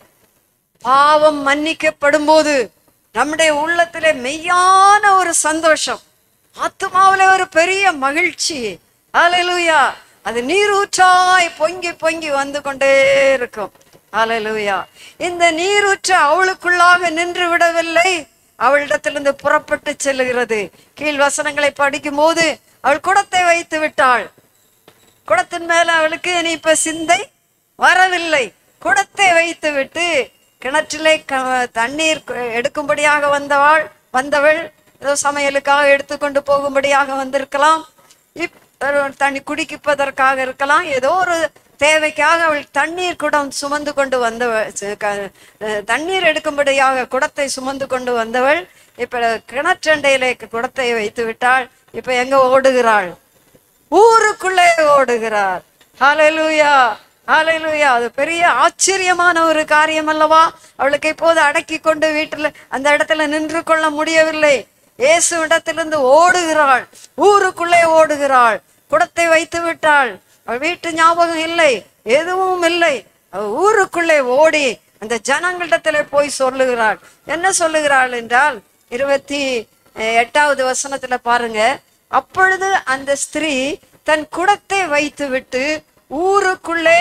பாவம் மன்னிக்கப்படும் போது நம்முடைய உள்ளத்திலே மெய்யான ஒரு சந்தோஷம் ஆத்மாவிலே ஒரு பெரிய மகிழ்ச்சி ஹalleluya அது நீரூற்றாய் பொங்கி பொங்கி வந்து கொண்டே இருக்கும் ஹalleluya இந்த நீரூற்று அவளுக்குள்ளாக நின்று விடவில்லை அவளிடத்திலிருந்து புறப்பட்டு செல்லுகிறது கீழ் வசனங்களை படிக்கும் போது அவள் குடத்தை வைத்து விட்டாள் குடத்தின் மேல அவளுக்கு இனி இப்ப சிந்தை வரவில்லை குடத்தை வைத்து விட்டு கிணற்றிலே க- தண்ணீர் கு- எடுக்கும்படியாக வந்தவள் வந்தவள் ஏதோ சமையலுக்காக எடுத்துக்கொண்டு போகும்படியாக வந்திருக்கலாம் இப் ஒரு தண்ணி குடிப்பதற்காக இருக்கலாம் ஏதோ ஒரு தேவைக்காக அவள் தண்ணீர் குடம் சுமந்து கொண்டு வந்தவள் ச- க- அஹ் தண்ணீர் எடுக்கும்படியாக குடத்தை சுமந்து கொண்டு வந்தவள் இப்ப கிணற்றண்டையிலே குடத்தை வைத்து விட்டாள் இப்ப எங்க ஓடுகிறாள் ஊருக்குள்ளே ஓடுகிறார் ஹalleluya ஹalleluya அது பெரிய ஆச்சரியமான ஒரு காரியம் அல்லவா அவளுக்கு இப்போது அடக்கி கொண்டு வீட்டுல அந்த இடத்துல நின்று கொள்ள முடியவில்லை இயேசு இடத்திலிருந்து ஓடுகிறாள் ஊருக்குள்ளே ஓடுகிறாள் குடத்தை வைத்து விட்டாள் அவள் வீட்டு ஞாபகம் இல்லை எதுவும் இல்லை அவள் ஊருக்குள்ளே ஓடி அந்த ஜனங்களிடத்துல போய் சொல்லுகிறாள் என்ன சொல்லுகிறாள் என்றால் இருபத்தி அஹ், எட்டாவது வசனத்துல பாருங்க அப்பொழுது அந்த ஸ்திரீ தன் குடத்தை வைத்துவிட்டு ஊருக்குள்ளே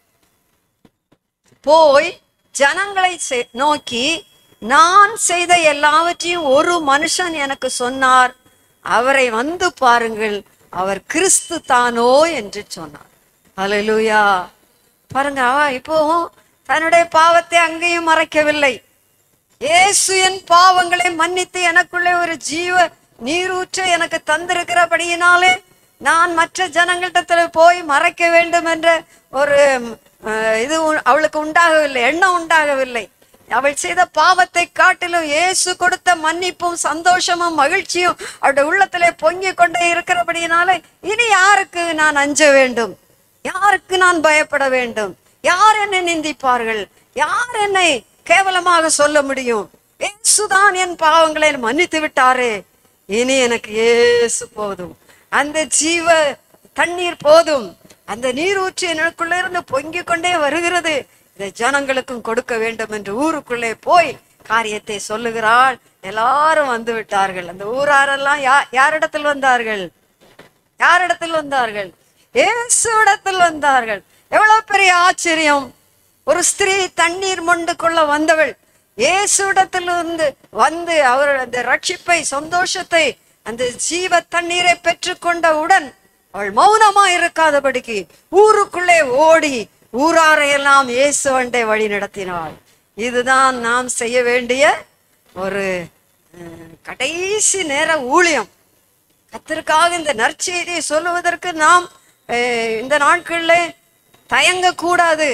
போய் ஜனங்களை செ- நோக்கி நான் செய்த எல்லாவற்றையும் ஒரு மனுஷன் எனக்கு சொன்னார் அவரை வந்து பாருங்கள் அவர் கிறிஸ்து தானோ என்று சொன்னார் ஹalleluya பாருங்க அவ இப்போ தன்னுடைய பாவத்தை அங்கேயும் மறைக்கவில்லை இயேசு என் பாவங்களை மன்னித்து எனக்குள்ளே ஒரு ஜீவ நீரூற்றை எனக்கு தந்திருக்கிறபடியினாலே நான் மற்ற ஜனங்களிடத்துல போய் மறைக்க வேண்டும் என்ற ஒரு அஹ், இது உ- அவளுக்கு உண்டாகவில்லை எண்ணம் உண்டாகவில்லை அவள் செய்த பாவத்தை காட்டிலும் இயேசு கொடுத்த மன்னிப்பும் சந்தோஷமும் மகிழ்ச்சியும் அவளுடைய உள்ளத்திலே பொங்கிக் கொண்டே இருக்கிறபடியினாலே இனி யாருக்கு நான் அஞ்ச வேண்டும் யாருக்கு நான் பயப்பட வேண்டும் யார் என்னை நிந்திப்பார்கள் யார் என்னை கேவலமாக சொல்ல முடியும் இயேசுதான் என் பாவங்களை மன்னித்து விட்டாரே இனி எனக்கு இயேசு போதும் அந்த ஜீவ தண்ணீர் போதும் அந்த நீரூற்று எனக்குள்ள இருந்து பொங்கிக் கொண்டே வருகிறது இதை ஜனங்களுக்கும் கொடுக்க வேண்டும் என்று ஊருக்குள்ளே போய் காரியத்தை சொல்லுகிறாள் எல்லாரும் வந்து விட்டார்கள் அந்த ஊராரெல்லாம் யா யாரிடத்தில் வந்தார்கள் யாரிடத்தில் வந்தார்கள் இயேசுவிடத்தில் வந்தார்கள் எவ்வளவு பெரிய ஆச்சரியம் ஒரு ஸ்திரீ தண்ணீர் மொண்டு கொள்ள வந்தவள் இயேசுவிடத்தில் வந்து வந்து அவர் அந்த ரட்சிப்பை சந்தோஷத்தை அந்த ஜீவ தண்ணீரை பெற்றுக்கொண்டவுடன் அவள் மௌனமா இருக்காதபடிக்கு ஊருக்குள்ளே ஓடி ஊராரையெல்லாம் இயேசுவண்டை வழி நடத்தினாள் இதுதான் நாம் செய்ய வேண்டிய ஒரு அஹ், கடைசி நேர ஊழியம் கத்திற்காக இந்த நற்செய்தியை சொல்லுவதற்கு நாம் அஹ், இந்த நாட்களில் தயங்க கூடாது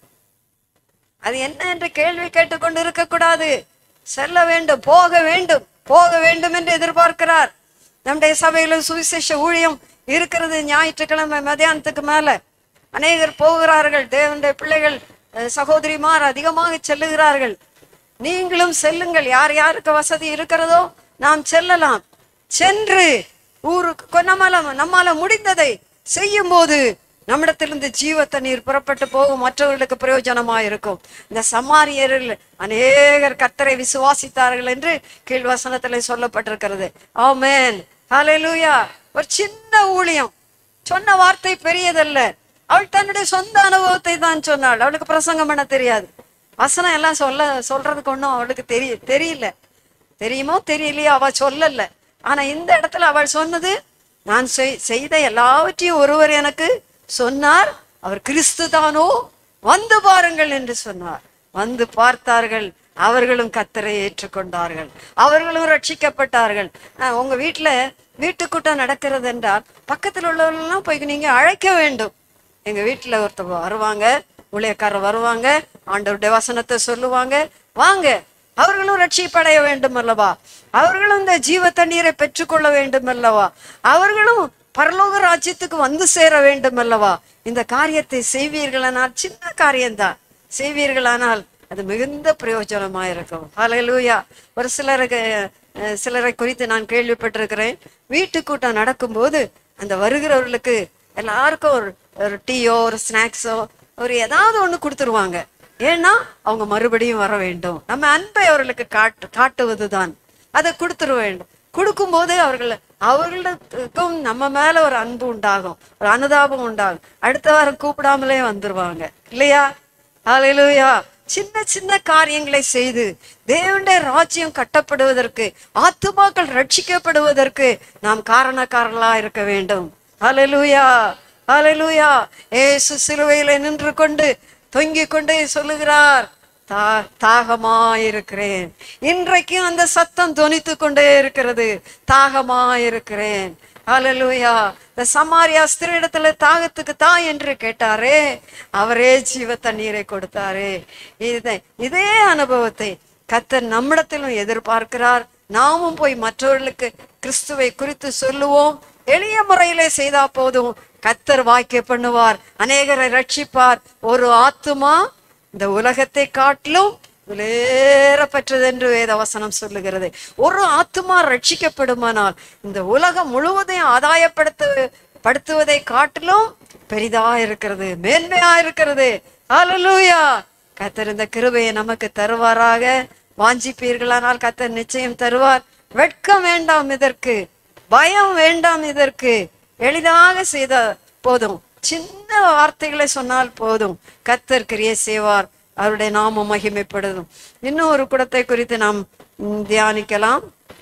அது என்ன என்று கேள்வி கேட்டுக்கொண்டு இருக்கக்கூடாது செல்ல வேண்டும் போக வேண்டும் போக வேண்டும் என்று எதிர்பார்க்கிறார் நம்முடைய சபையில சுவிசேஷ ஊழியம் இருக்கிறது ஞாயிற்றுக்கிழமை மதியானத்துக்கு மேல அநேகர் போகிறார்கள் தேவனுடைய பிள்ளைகள் அஹ், சகோதரிமார் அதிகமாக செல்லுகிறார்கள் நீங்களும் செல்லுங்கள் யார் யாருக்கு வசதி இருக்கிறதோ நாம் செல்லலாம் சென்று ஊருக்கு கொ- நம்மால நம்மால முடிந்ததை செய்யும் போது நம்மிடத்திலிருந்து ஜீவ தண்ணீர் புறப்பட்டு போகும் மற்றவர்களுக்கு பிரயோஜனமா இருக்கும் இந்த சமாரியரில் அநேகர் கர்த்தரை விசுவாசித்தார்கள் என்று கீழ்வசனத்திலே சொல்லப்பட்டிருக்கிறது ஆமென் ஹalleluya ஒரு சின்ன ஊழியம் சொன்ன வார்த்தை பெரியதல்ல அவள் தன்னுடைய சொந்த அனுபவத்தை தான் சொன்னாள் அவளுக்கு பிரசங்கம் பண்ண தெரியாது வசனம் எல்லாம் சொல்ல சொல்றதுக்கு ஒன்றும் அவளுக்கு தெரிய தெரியல தெரியுமோ தெரியலையோ அவ சொல்லல ஆனா இந்த இடத்துல அவள் சொன்னது நான் செய்- செய்த எல்லாவற்றையும் ஒருவர் எனக்கு சொன்னார் அவர் கிறிஸ்து தானோ வந்து பாருங்கள் என்று சொன்னார் வந்து பார்த்தார்கள் அவர்களும் கத்தரை ஏற்றுக்கொண்டார்கள் அவர்களும் ரட்சிக்கப்பட்டார்கள் ஆஹ் உங்க வீட்டுல வீட்டுக்கூட்டம் நடக்கிறது என்றால் பக்கத்தில் உள்ளவர்களெல்லாம் போய் நீங்க அழைக்க வேண்டும் எங்க வீட்டுல ஒருத்தவங்க வருவாங்க ஊழியக்காரர் வருவாங்க ஆண்டவருடைய வசனத்தை சொல்லுவாங்க வாங்க அவர்களும் ரட்சிப்படைய வேண்டும் அல்லவா அவர்களும் இந்த ஜீவ தண்ணீரை பெற்றுக்கொள்ள வேண்டும் அல்லவா அவர்களும் பரலோக ராஜ்யத்துக்கு வந்து சேர வேண்டும் அல்லவா இந்த காரியத்தை செய்வீர்களானால் சின்ன காரியம்தான் செய்வீர்களானால் அது மிகுந்த பிரயோஜனமா இருக்கும் ஹalleluya ஒரு சிலருக்கு அஹ், சிலரை குறித்து நான் கேள்விப்பட்டிருக்கிறேன் வீட்டு கூட்டம் நடக்கும்போது அந்த வருகிறவர்களுக்கு எல்லாருக்கும் ஒரு ஒரு டீயோ ஒரு ஸ்நாக்ஸோ ஒரு ஏதாவது ஒண்ணு கொடுத்துருவாங்க ஏன்னா அவங்க மறுபடியும் வர வேண்டும் நம்ம அன்பை அவர்களுக்கு காட்டு காட்டுவதுதான் அதை கொடுத்துட வேண்டும் கொடுக்கும்போது அவர்கள் அவர்களுக்கும் நம்ம மேல ஒரு அன்பு உண்டாகும் ஒரு அனுதாபம் உண்டாகும் அடுத்த வாரம் கூப்பிடாமலே வந்துருவாங்க இல்லையா ஹalleluya சின்ன சின்ன காரியங்களை செய்து தேவனுடைய ராஜ்யம் கட்டப்படுவதற்கு ஆத்துமாக்கள் ரட்சிக்கப்படுவதற்கு நாம் காரணக்காரர்களா இருக்க வேண்டும் ஹalleluya ஹalleluya ஏசு சிலுவையில நின்று கொண்டு தொங்கிக் கொண்டே சொல்லுகிறார் தா தாகமாயிருக்கிறேன் இன்றைக்கும் அந்த சத்தம் தொனித்து கொண்டே இருக்கிறது தாகமாயிருக்கிறேன் ஹalleluya இந்த சமாரியா ஸ்திரீடத்துல தாகத்துக்கு தா என்று கேட்டாரே அவரே ஜீவ தண்ணீரை கொடுத்தாரே இதை இதே அனுபவத்தை கத்தர் நம்மிடத்திலும் எதிர்பார்க்கிறார் நாமும் போய் மற்றவர்களுக்கு கிறிஸ்துவை குறித்து சொல்லுவோம் எளிய முறையிலே செய்தா போதும் கத்தர் வாக்கிய பண்ணுவார் அநேகரை ரட்சிப்பார் ஒரு ஆத்துமா இந்த உலகத்தை காட்டிலும் விலையேறப்பெற்றது என்று வேதவசனம் சொல்லுகிறது ஒரு ஆத்துமா ரட்சிக்கப்படுமானால் இந்த உலகம் முழுவதையும் ஆதாயப்படுத்து படுத்துவதை காட்டிலும் பெரிதா இருக்கிறது மேன்மையா இருக்கிறது ஹalleluya கத்தர் இந்த கிருபையை நமக்கு தருவாராக வாஞ்சிப்பீர்களானால் கத்தர் நிச்சயம் தருவார் வெட்கம் வேண்டாம் இதற்கு பயம் வேண்டாம் இதற்கு எளிதாக செய்த போதும் சின்ன வார்த்தைகளை சொன்னால் போதும் கத்தர் கிரியை செய்வார் அவருடைய நாமம் மகிமைப்படுதும் இன்னும் ஒரு குடத்தை குறித்து நாம் ம், தியானிக்கலாம்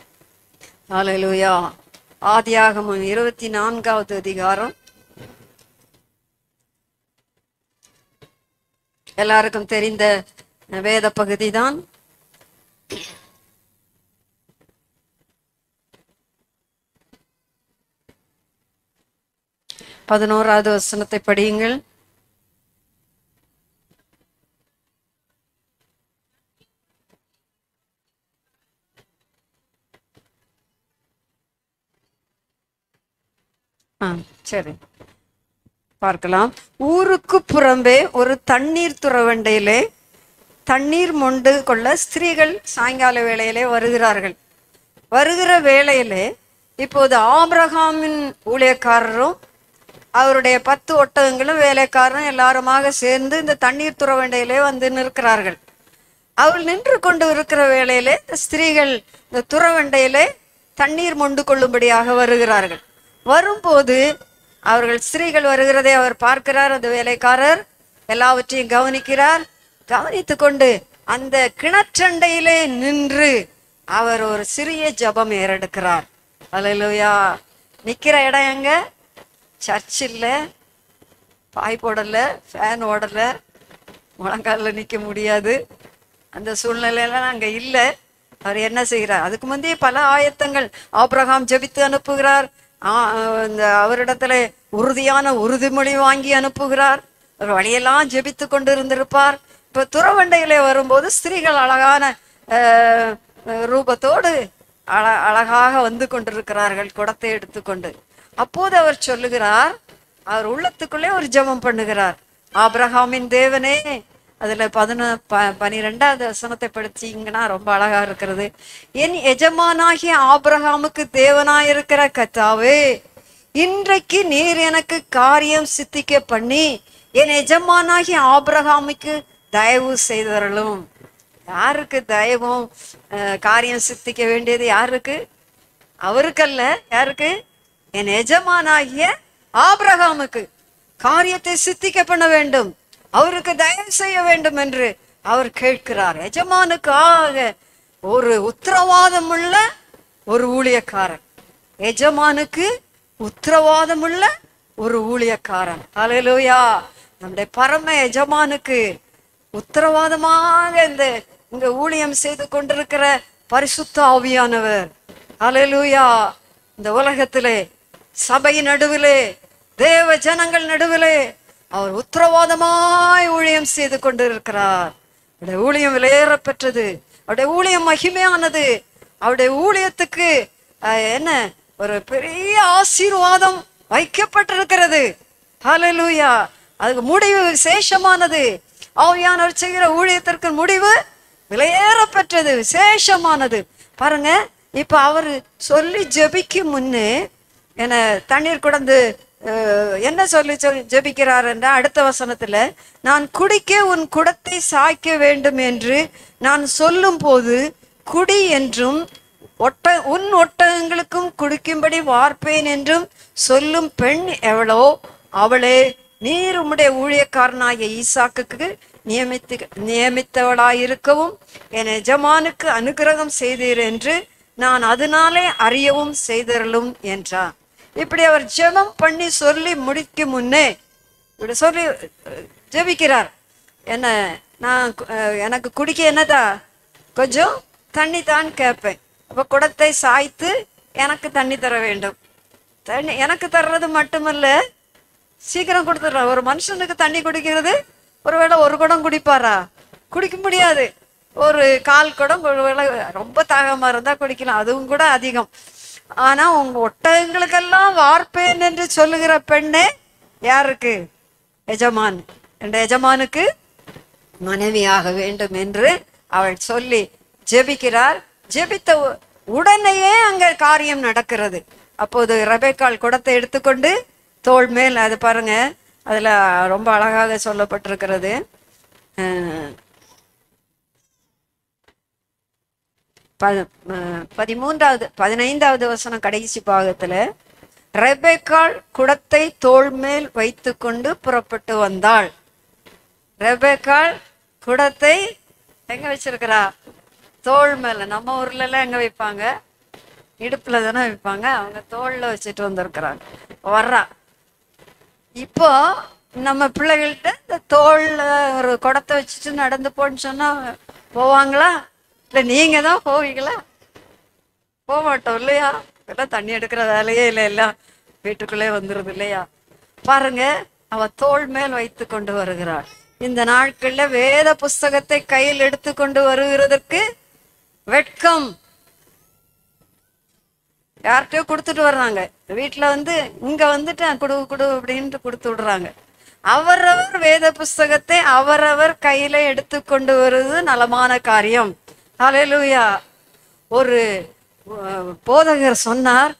ஹalleluya ஆதியாகமம் இருபத்தி நான்காவது அதிகாரம் எல்லாருக்கும் தெரிந்த வேத பகுதிதான் பதினோராவது வசனத்தை படியுங்கள் ஆ சரி பார்க்கலாம் ஊருக்கு புறம்பே ஒரு தண்ணீர் துறவண்டையிலே தண்ணீர் மொண்டு கொள்ள ஸ்திரீகள் சாயங்கால வேளையிலே வருகிறார்கள் வருகிற வேளையிலே இப்போது ஆபிரகாமின் ஊழியக்காரரும் அவருடைய பத்து ஒட்டகங்களும் வேலைக்காரரும் எல்லாருமாக சேர்ந்து இந்த தண்ணீர் துறவண்டையிலே வந்து நிற்கிறார்கள் அவள் நின்று கொண்டு இருக்கிற வேளையிலே இந்த ஸ்திரீகள் இந்த துறவண்டையிலே தண்ணீர் மொண்டு கொள்ளும்படியாக வருகிறார்கள் வரும்போது அவர்கள் ஸ்திரீகள் வருகிறதை அவர் பார்க்கிறார் அந்த வேலைக்காரர் எல்லாவற்றையும் கவனிக்கிறார் கவனித்து கொண்டு அந்த கிணற்றண்டையிலே நின்று அவர் ஒரு சிறிய ஜெபம் ஏறெடுக்கிறார் அல்லேலூயா நிக்கிற இடம் எங்க சர்ச் இல்ல பாய் போடல ஃபேன் ஓடல முழங்காலில் நிக்க முடியாது அந்த சூழ்நிலையில அங்க இல்ல அவர் என்ன செய்கிறார் அதுக்கு முந்தைய பல ஆயத்தங்கள் ஆபிரகாம் ஜெபித்து அனுப்புகிறார் ஆ, இந்த அவரிடத்துல உறுதியான உறுதிமொழி வாங்கி அனுப்புகிறார் ஒரு வழியெல்லாம் ஜெபித்து கொண்டு இருந்திருப்பார் இப்ப துறவண்டையிலே வரும்போது ஸ்திரீகள் அழகான அஹ், அஹ், ரூபத்தோடு அழ அழகாக வந்து கொண்டிருக்கிறார்கள் குடத்தை எடுத்துக்கொண்டு அப்போது அவர் சொல்லுகிறார் அவர் உள்ளத்துக்குள்ளே ஒரு ஜெபம் பண்ணுகிறார் ஆபிரகாமின் தேவனே அதுல பதினொ ப பனிரெண்டாவது வசனத்தை படிச்சீங்கன்னா ரொம்ப அழகா இருக்கிறது என் எஜமானாகிய ஆபிரகாமுக்கு தேவனாயிருக்கிற கத்தாவே இன்றைக்கு நீர் எனக்கு காரியம் சித்திக்க பண்ணி என் எஜமானாகிய ஆபிரகாமுக்கு தயவு செய்தரலும் யாருக்கு தயவும் அஹ், காரியம் சித்திக்க வேண்டியது யாருக்கு அவருக்கல்ல யாருக்கு என் எஜமானாகிய ஆபிரகாமுக்கு காரியத்தை சித்திக்க பண்ண வேண்டும் அவருக்கு தயவு செய்ய வேண்டும் என்று அவர் கேட்கிறார் எஜமானுக்காக ஒரு உத்தரவாதமுள்ள ஒரு ஊழியக்காரன் எஜமானுக்கு உத்தரவாதமுள்ள ஒரு ஊழியக்காரன் ஹalleluya நம்முடைய பரம எஜமானுக்கு உத்தரவாதமாக இந்த இங்க ஊழியம் செய்து கொண்டிருக்கிற பரிசுத்த ஆவியானவர் ஹalleluya இந்த உலகத்திலே சபை நடுவிலே தேவ ஜனங்கள் நடுவிலே அவர் உத்தரவாதமாய் ஊழியம் செய்து கொண்டிருக்கிறார் அவருடைய ஊழியம் விலையேற பெற்றது அவருடைய ஊழியம் மகிமையானது அவருடைய ஊழியத்துக்கு அஹ், என்ன ஒரு பெரிய ஆசீர்வாதம் வைக்கப்பட்டிருக்கிறது ஹalleluya அதுக்கு முடிவு விசேஷமானது ஆவியானவர் செய்கிற ஊழியத்திற்கு முடிவு விலையேற பெற்றது விசேஷமானது பாருங்க இப்ப அவரு சொல்லி ஜெபிக்கும் முன்னே என்ன தண்ணீர் குடந்து அஹ், என்ன சொல்லி சொல்லி ஜெபிக்கிறார் என்ற அடுத்த வசனத்துல நான் குடிக்க உன் குடத்தை சாய்க்க வேண்டும் என்று நான் சொல்லும் போது குடி என்றும் ஒட்ட உன் ஒட்டகங்களுக்கும் குடிக்கும்படி வார்ப்பேன் என்றும் சொல்லும் பெண் எவளோ அவளே நீர் உம்முடைய ஊழியக்காரனாகிய ஈசாக்குக்கு நியமித்து நியமித்தவளாயிருக்கவும் என் எஜமானுக்கு அனுக்கிரகம் செய்தீர் என்று நான் அதனாலே அறியவும் செய்தருளும் என்றார் இப்படி அவர் ஜெபம் பண்ணி சொல்லி முடிக்கும் முன்னே இப்படி சொல்லி அஹ், ஜெபிக்கிறார் என்ன நான் கு- அஹ், எனக்கு குடிக்க என்னதா கொஞ்சம் தண்ணி தான் கேட்பேன் அப்ப குடத்தை சாய்த்து எனக்கு தண்ணி தர வேண்டும் தண்ணி எனக்கு தர்றது மட்டுமல்ல சீக்கிரம் கொடுத்துட்றா ஒரு மனுஷனுக்கு தண்ணி குடிக்கிறது ஒருவேளை ஒரு குடம் குடிப்பாரா குடிக்க முடியாது ஒரு கால் குடம் ஒருவேளை ரொம்ப தாகமா இருந்தா குடிக்கலாம் அதுவும் கூட அதிகம் ஆனா உங்க ஒட்டகங்களுக்கெல்லாம் வார்ப்பேன் என்று சொல்லுகிற பெண்ணே யாருக்கு எஜமான் என்ற எஜமானுக்கு மனைவியாக வேண்டும் என்று அவள் சொல்லி ஜெபிக்கிறார் ஜெபித்த உ- உடனேயே அங்க காரியம் நடக்கிறது அப்போது ரெபேக்காள் குடத்தை எடுத்துக்கொண்டு தோள் மேல் அது பாருங்க அதுல ரொம்ப அழகாக சொல்லப்பட்டிருக்கிறது அஹ், ப- அஹ், பதிமூன்றாவது பதினைந்தாவது வசனம் கடைசி பாகத்துல ரெபேக்காள் குடத்தை தோள் மேல் வைத்துக்கொண்டு புறப்பட்டு வந்தாள் ரெபேக்காள் குடத்தை எங்க வச்சிருக்கிறா தோள் மேல நம்ம ஊர்ல எல்லாம் எங்க வைப்பாங்க இடுப்புல தானே வைப்பாங்க அவங்க தோல்ல வச்சுட்டு வந்திருக்கிறாங்க வர்றா இப்போ நம்ம பிள்ளைகள்கிட்ட இந்த தோல்ல ஒரு குடத்தை வச்சுட்டு நடந்து போன்னு சொன்னா போவாங்களா இல்ல நீங்க தான் போவீங்களா போக மாட்டோம் இல்லையா இப்பெல்லாம் தண்ணி எடுக்கிற வேலையே இல்லை எல்லாம் வீட்டுக்குள்ளே வந்துருது இல்லையா பாருங்க அவ தோள் மேல் வைத்து கொண்டு வருகிறாள் இந்த நாட்கள்ல வேத புஸ்தகத்தை கையில் எடுத்து கொண்டு வருகிறதற்கு வெட்கம் யார்கிட்டயோ கொடுத்துட்டு வர்றாங்க வீட்டுல வந்து இங்க வந்துட்டு குடு குடு அப்படின்ட்டு கொடுத்து விடுறாங்க அவரவர் வேத புஸ்தகத்தை அவரவர் கையில எடுத்து கொண்டு வருவது நலமான காரியம் ஹalleluya ஒரு அஹ், போதகர் சொன்னார்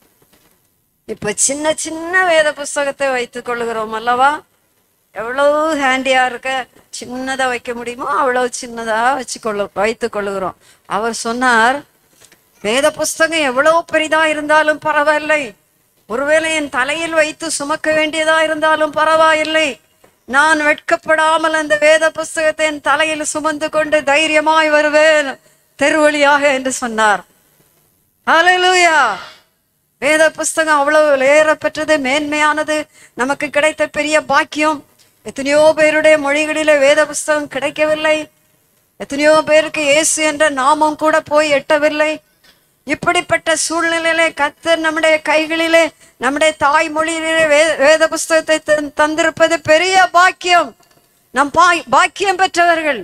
இப்ப சின்ன சின்ன வேத புஸ்தகத்தை வைத்துக் கொள்ளுகிறோம் அல்லவா எவ்வளவு ஹேண்டியா இருக்க சின்னதா வைக்க முடியுமோ அவ்வளவு சின்னதா வச்சு கொள்ளு வைத்துக் கொள்ளுகிறோம் அவர் சொன்னார் வேத புஸ்தகம் எவ்வளவு பெரிதா இருந்தாலும் பரவாயில்லை ஒருவேளை என் தலையில் வைத்து சுமக்க வேண்டியதா இருந்தாலும் பரவாயில்லை நான் வெட்கப்படாமல் அந்த வேத புஸ்தகத்தை என் தலையில் சுமந்து கொண்டு தைரியமாய் வருவேன் தெருவழியாக என்று சொன்னார் ஹalleluya வேத புஸ்தகம் அவ்வளவு ஏறப்பெற்றது மேன்மையானது நமக்கு கிடைத்த பெரிய பாக்கியம் எத்தனையோ பேருடைய மொழிகளிலே வேத புஸ்தகம் கிடைக்கவில்லை எத்தனையோ பேருக்கு இயேசு என்ற நாமம் கூட போய் எட்டவில்லை இப்படிப்பட்ட சூழ்நிலையிலே கத்தர் நம்முடைய கைகளிலே நம்முடைய தாய்மொழியிலே வே வேத புஸ்தகத்தை தந்- தந்திருப்பது பெரிய பாக்கியம் நம் பாய் பாக்கியம் பெற்றவர்கள்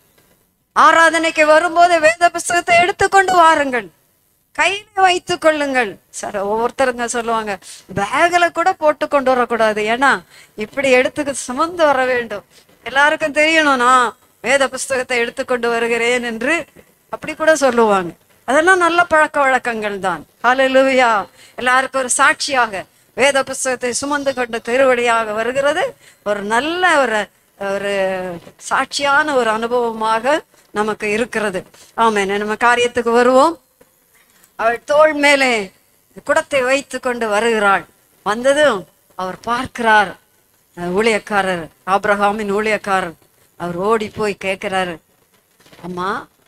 ஆராதனைக்கு வரும்போது வேத புஸ்தகத்தை எடுத்துக்கொண்டு வாருங்கள் கையில வைத்துக் கொள்ளுங்கள் சார் ஒவ்வொருத்தருங்க சொல்லுவாங்க பேக்ல கூட போட்டு கொண்டு வரக்கூடாது ஏன்னா இப்படி எடுத்து சுமந்து வர வேண்டும் எல்லாருக்கும் தெரியணும் நான் வேத புஸ்தகத்தை எடுத்துக்கொண்டு வருகிறேன் என்று அப்படி கூட சொல்லுவாங்க அதெல்லாம் நல்ல பழக்க வழக்கங்கள் தான் ஹalleluya எல்லாருக்கும் ஒரு சாட்சியாக வேத புஸ்தகத்தை சுமந்து கொண்டு திருவடியாக வருகிறது ஒரு நல்ல ஒரு ஒரு சாட்சியான ஒரு அனுபவமாக நமக்கு இருக்கிறது ஆமென் நம்ம காரியத்துக்கு வருவோம் அவள் தோள் மேலே குடத்தை வைத்து கொண்டு வருகிறாள் வந்ததும் அவர் பார்க்கிறார் அஹ், ஊழியக்காரர் ஆபிரகாமின் ஊழியக்காரர் அவர் ஓடி போய் கேட்கிறாரு அம்மா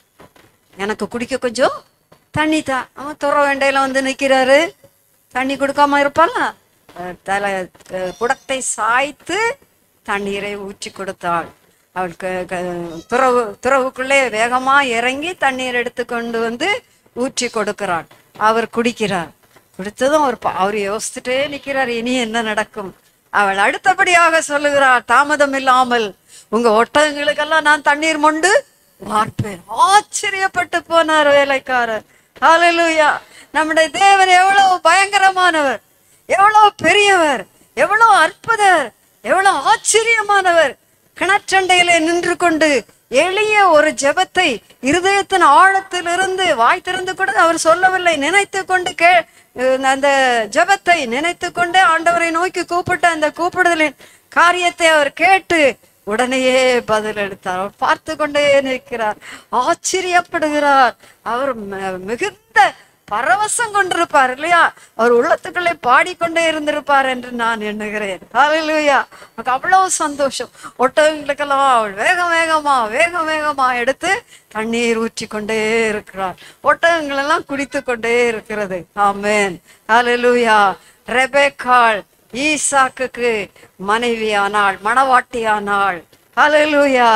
எனக்கு குடிக்க கொஞ்சம் தண்ணி தா அவன் துற வேண்டையில வந்து நிக்கிறாரு தண்ணி கொடுக்காம இருப்பாளா அஹ், தலை அஹ், குடத்தை சாய்த்து தண்ணீரை ஊற்றி கொடுத்தாள் அவள் க- க- துறவு துறவுக்குள்ளே வேகமா இறங்கி தண்ணீர் எடுத்து கொண்டு வந்து ஊற்றி கொடுக்கிறாள் அவர் குடிக்கிறார் குடித்ததும் அவர் பா- அவர் யோசிச்சுட்டே நிக்கிறார் இனி என்ன நடக்கும் அவள் அடுத்தபடியாக சொல்லுகிறார் தாமதம் இல்லாமல் உங்க ஒட்டகங்களுக்கெல்லாம் நான் தண்ணீர் மொண்டு வார்ப்பேன் ஆச்சரியப்பட்டு போனார் வேலைக்காரர் ஹalleluya நம்முடைய தேவன் எவ்வளவு பயங்கரமானவர் எவ்வளவு பெரியவர் எவ்வளவு அற்புதர் எவ்வளவு ஆச்சரியமானவர் கிணற்றண்டையிலே நின்று கொண்டு எளிய ஒரு ஜெபத்தை இருதயத்தின் ஆழத்திலிருந்து வாய் திறந்து கூட அவர் சொல்லவில்லை நினைத்து கொண்டு கே அஹ் அந்த ஜெபத்தை நினைத்து கொண்டு ஆண்டவரை நோக்கி கூப்பிட்ட அந்த கூப்பிடுதலின் காரியத்தை அவர் கேட்டு உடனேயே பதில் எடுத்தார் அவர் பார்த்து கொண்டே நிற்கிறார் ஆச்சரியப்படுகிறார் அவர் ம- மிகுந்த பரவசம் கொண்டிருப்பார் இல்லையா அவர் உள்ளத்துக்குள்ளே பாடிக்கொண்டே இருந்திருப்பார் என்று நான் எண்ணுகிறேன் ஹalleluya எனக்கு அவ்வளவு சந்தோஷம் ஒட்டகங்களுக்கெல்லாம் அவள் வேகம் வேகமா வேகம் வேகமா எடுத்து தண்ணீர் ஊற்றி கொண்டே இருக்கிறார் ஒட்டகங்கள் எல்லாம் குடித்து கொண்டே இருக்கிறது ஆமென் ஹalleluya ரெபேக்காள் ஈசாக்குக்கு மனைவியானாள் மணவாட்டியானாள் ஹalleluya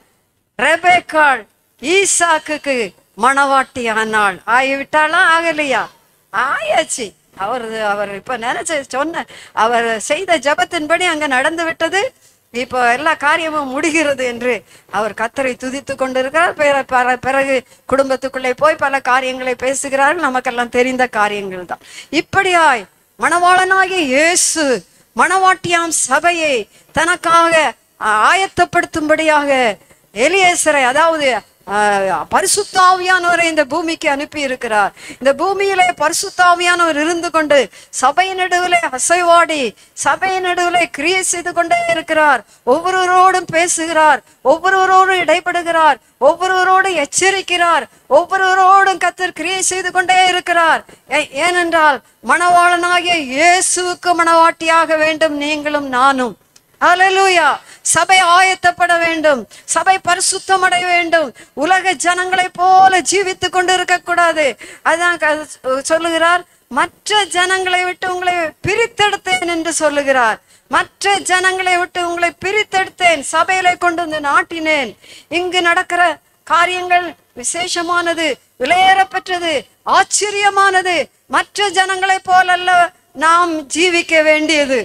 ரெபேக்காள் ஈசாக்குக்கு மணவாட்டி ஆனாள் ஆகிவிட்டாளா ஆகலையா ஆயாச்சு அவர் அவர் இப்ப நினைச்ச சொன்ன அவர் செய்த ஜபத்தின்படி அங்க நடந்து விட்டது இப்போ எல்லா காரியமும் முடிகிறது என்று அவர் கத்தரை துதித்து கொண்டிருக்கிறார் பிற- பிற- பிறகு குடும்பத்துக்குள்ளே போய் பல காரியங்களை பேசுகிறார் நமக்கெல்லாம் தெரிந்த காரியங்கள் தான் இப்படியாய் மணவாளனாகிய இயேசு மணவாட்டியாம் சபையை தனக்காக ஆயத்தப்படுத்தும்படியாக எலியேசரை அதாவது ஆஹ், பரிசுத்தாவியானவரை இந்த பூமிக்கு அனுப்பி இருக்கிறார் இந்த பூமியிலே பரிசுத்தாவியானவர் இருந்து கொண்டு சபையின் நடுவிலே அசைவாடி சபையின் நடுவிலே கிரியை செய்து கொண்டே இருக்கிறார் ஒவ்வொருவரோடும் பேசுகிறார் ஒவ்வொருவரோடும் இடைப்படுகிறார் ஒவ்வொருவரோடும் எச்சரிக்கிறார் ஒவ்வொருவரோடும் கத்தர் கிரியை செய்து கொண்டே இருக்கிறார் ஏ- ஏனென்றால் மணவாளனாகிய இயேசுவுக்கு மணவாட்டியாக வேண்டும் நீங்களும் நானும் ஹalleluya சபை ஆயத்தப்பட வேண்டும் சபை பரிசுத்தம் அடைய வேண்டும் உலக ஜனங்களை போல ஜீவித்து கொண்டு இருக்க கூடாது அதான் க- சொல்லுகிறார் மற்ற ஜனங்களை விட்டு உங்களை பிரித்தெடுத்தேன் என்று சொல்லுகிறார் மற்ற ஜனங்களை விட்டு உங்களை பிரித்தெடுத்தேன் சபையில கொண்டு வந்து நாட்டினேன் இங்கு நடக்கிற காரியங்கள் விசேஷமானது விலையேறப்பெற்றது ஆச்சரியமானது மற்ற ஜனங்களைப் போலல்ல நாம் ஜீவிக்க வேண்டியது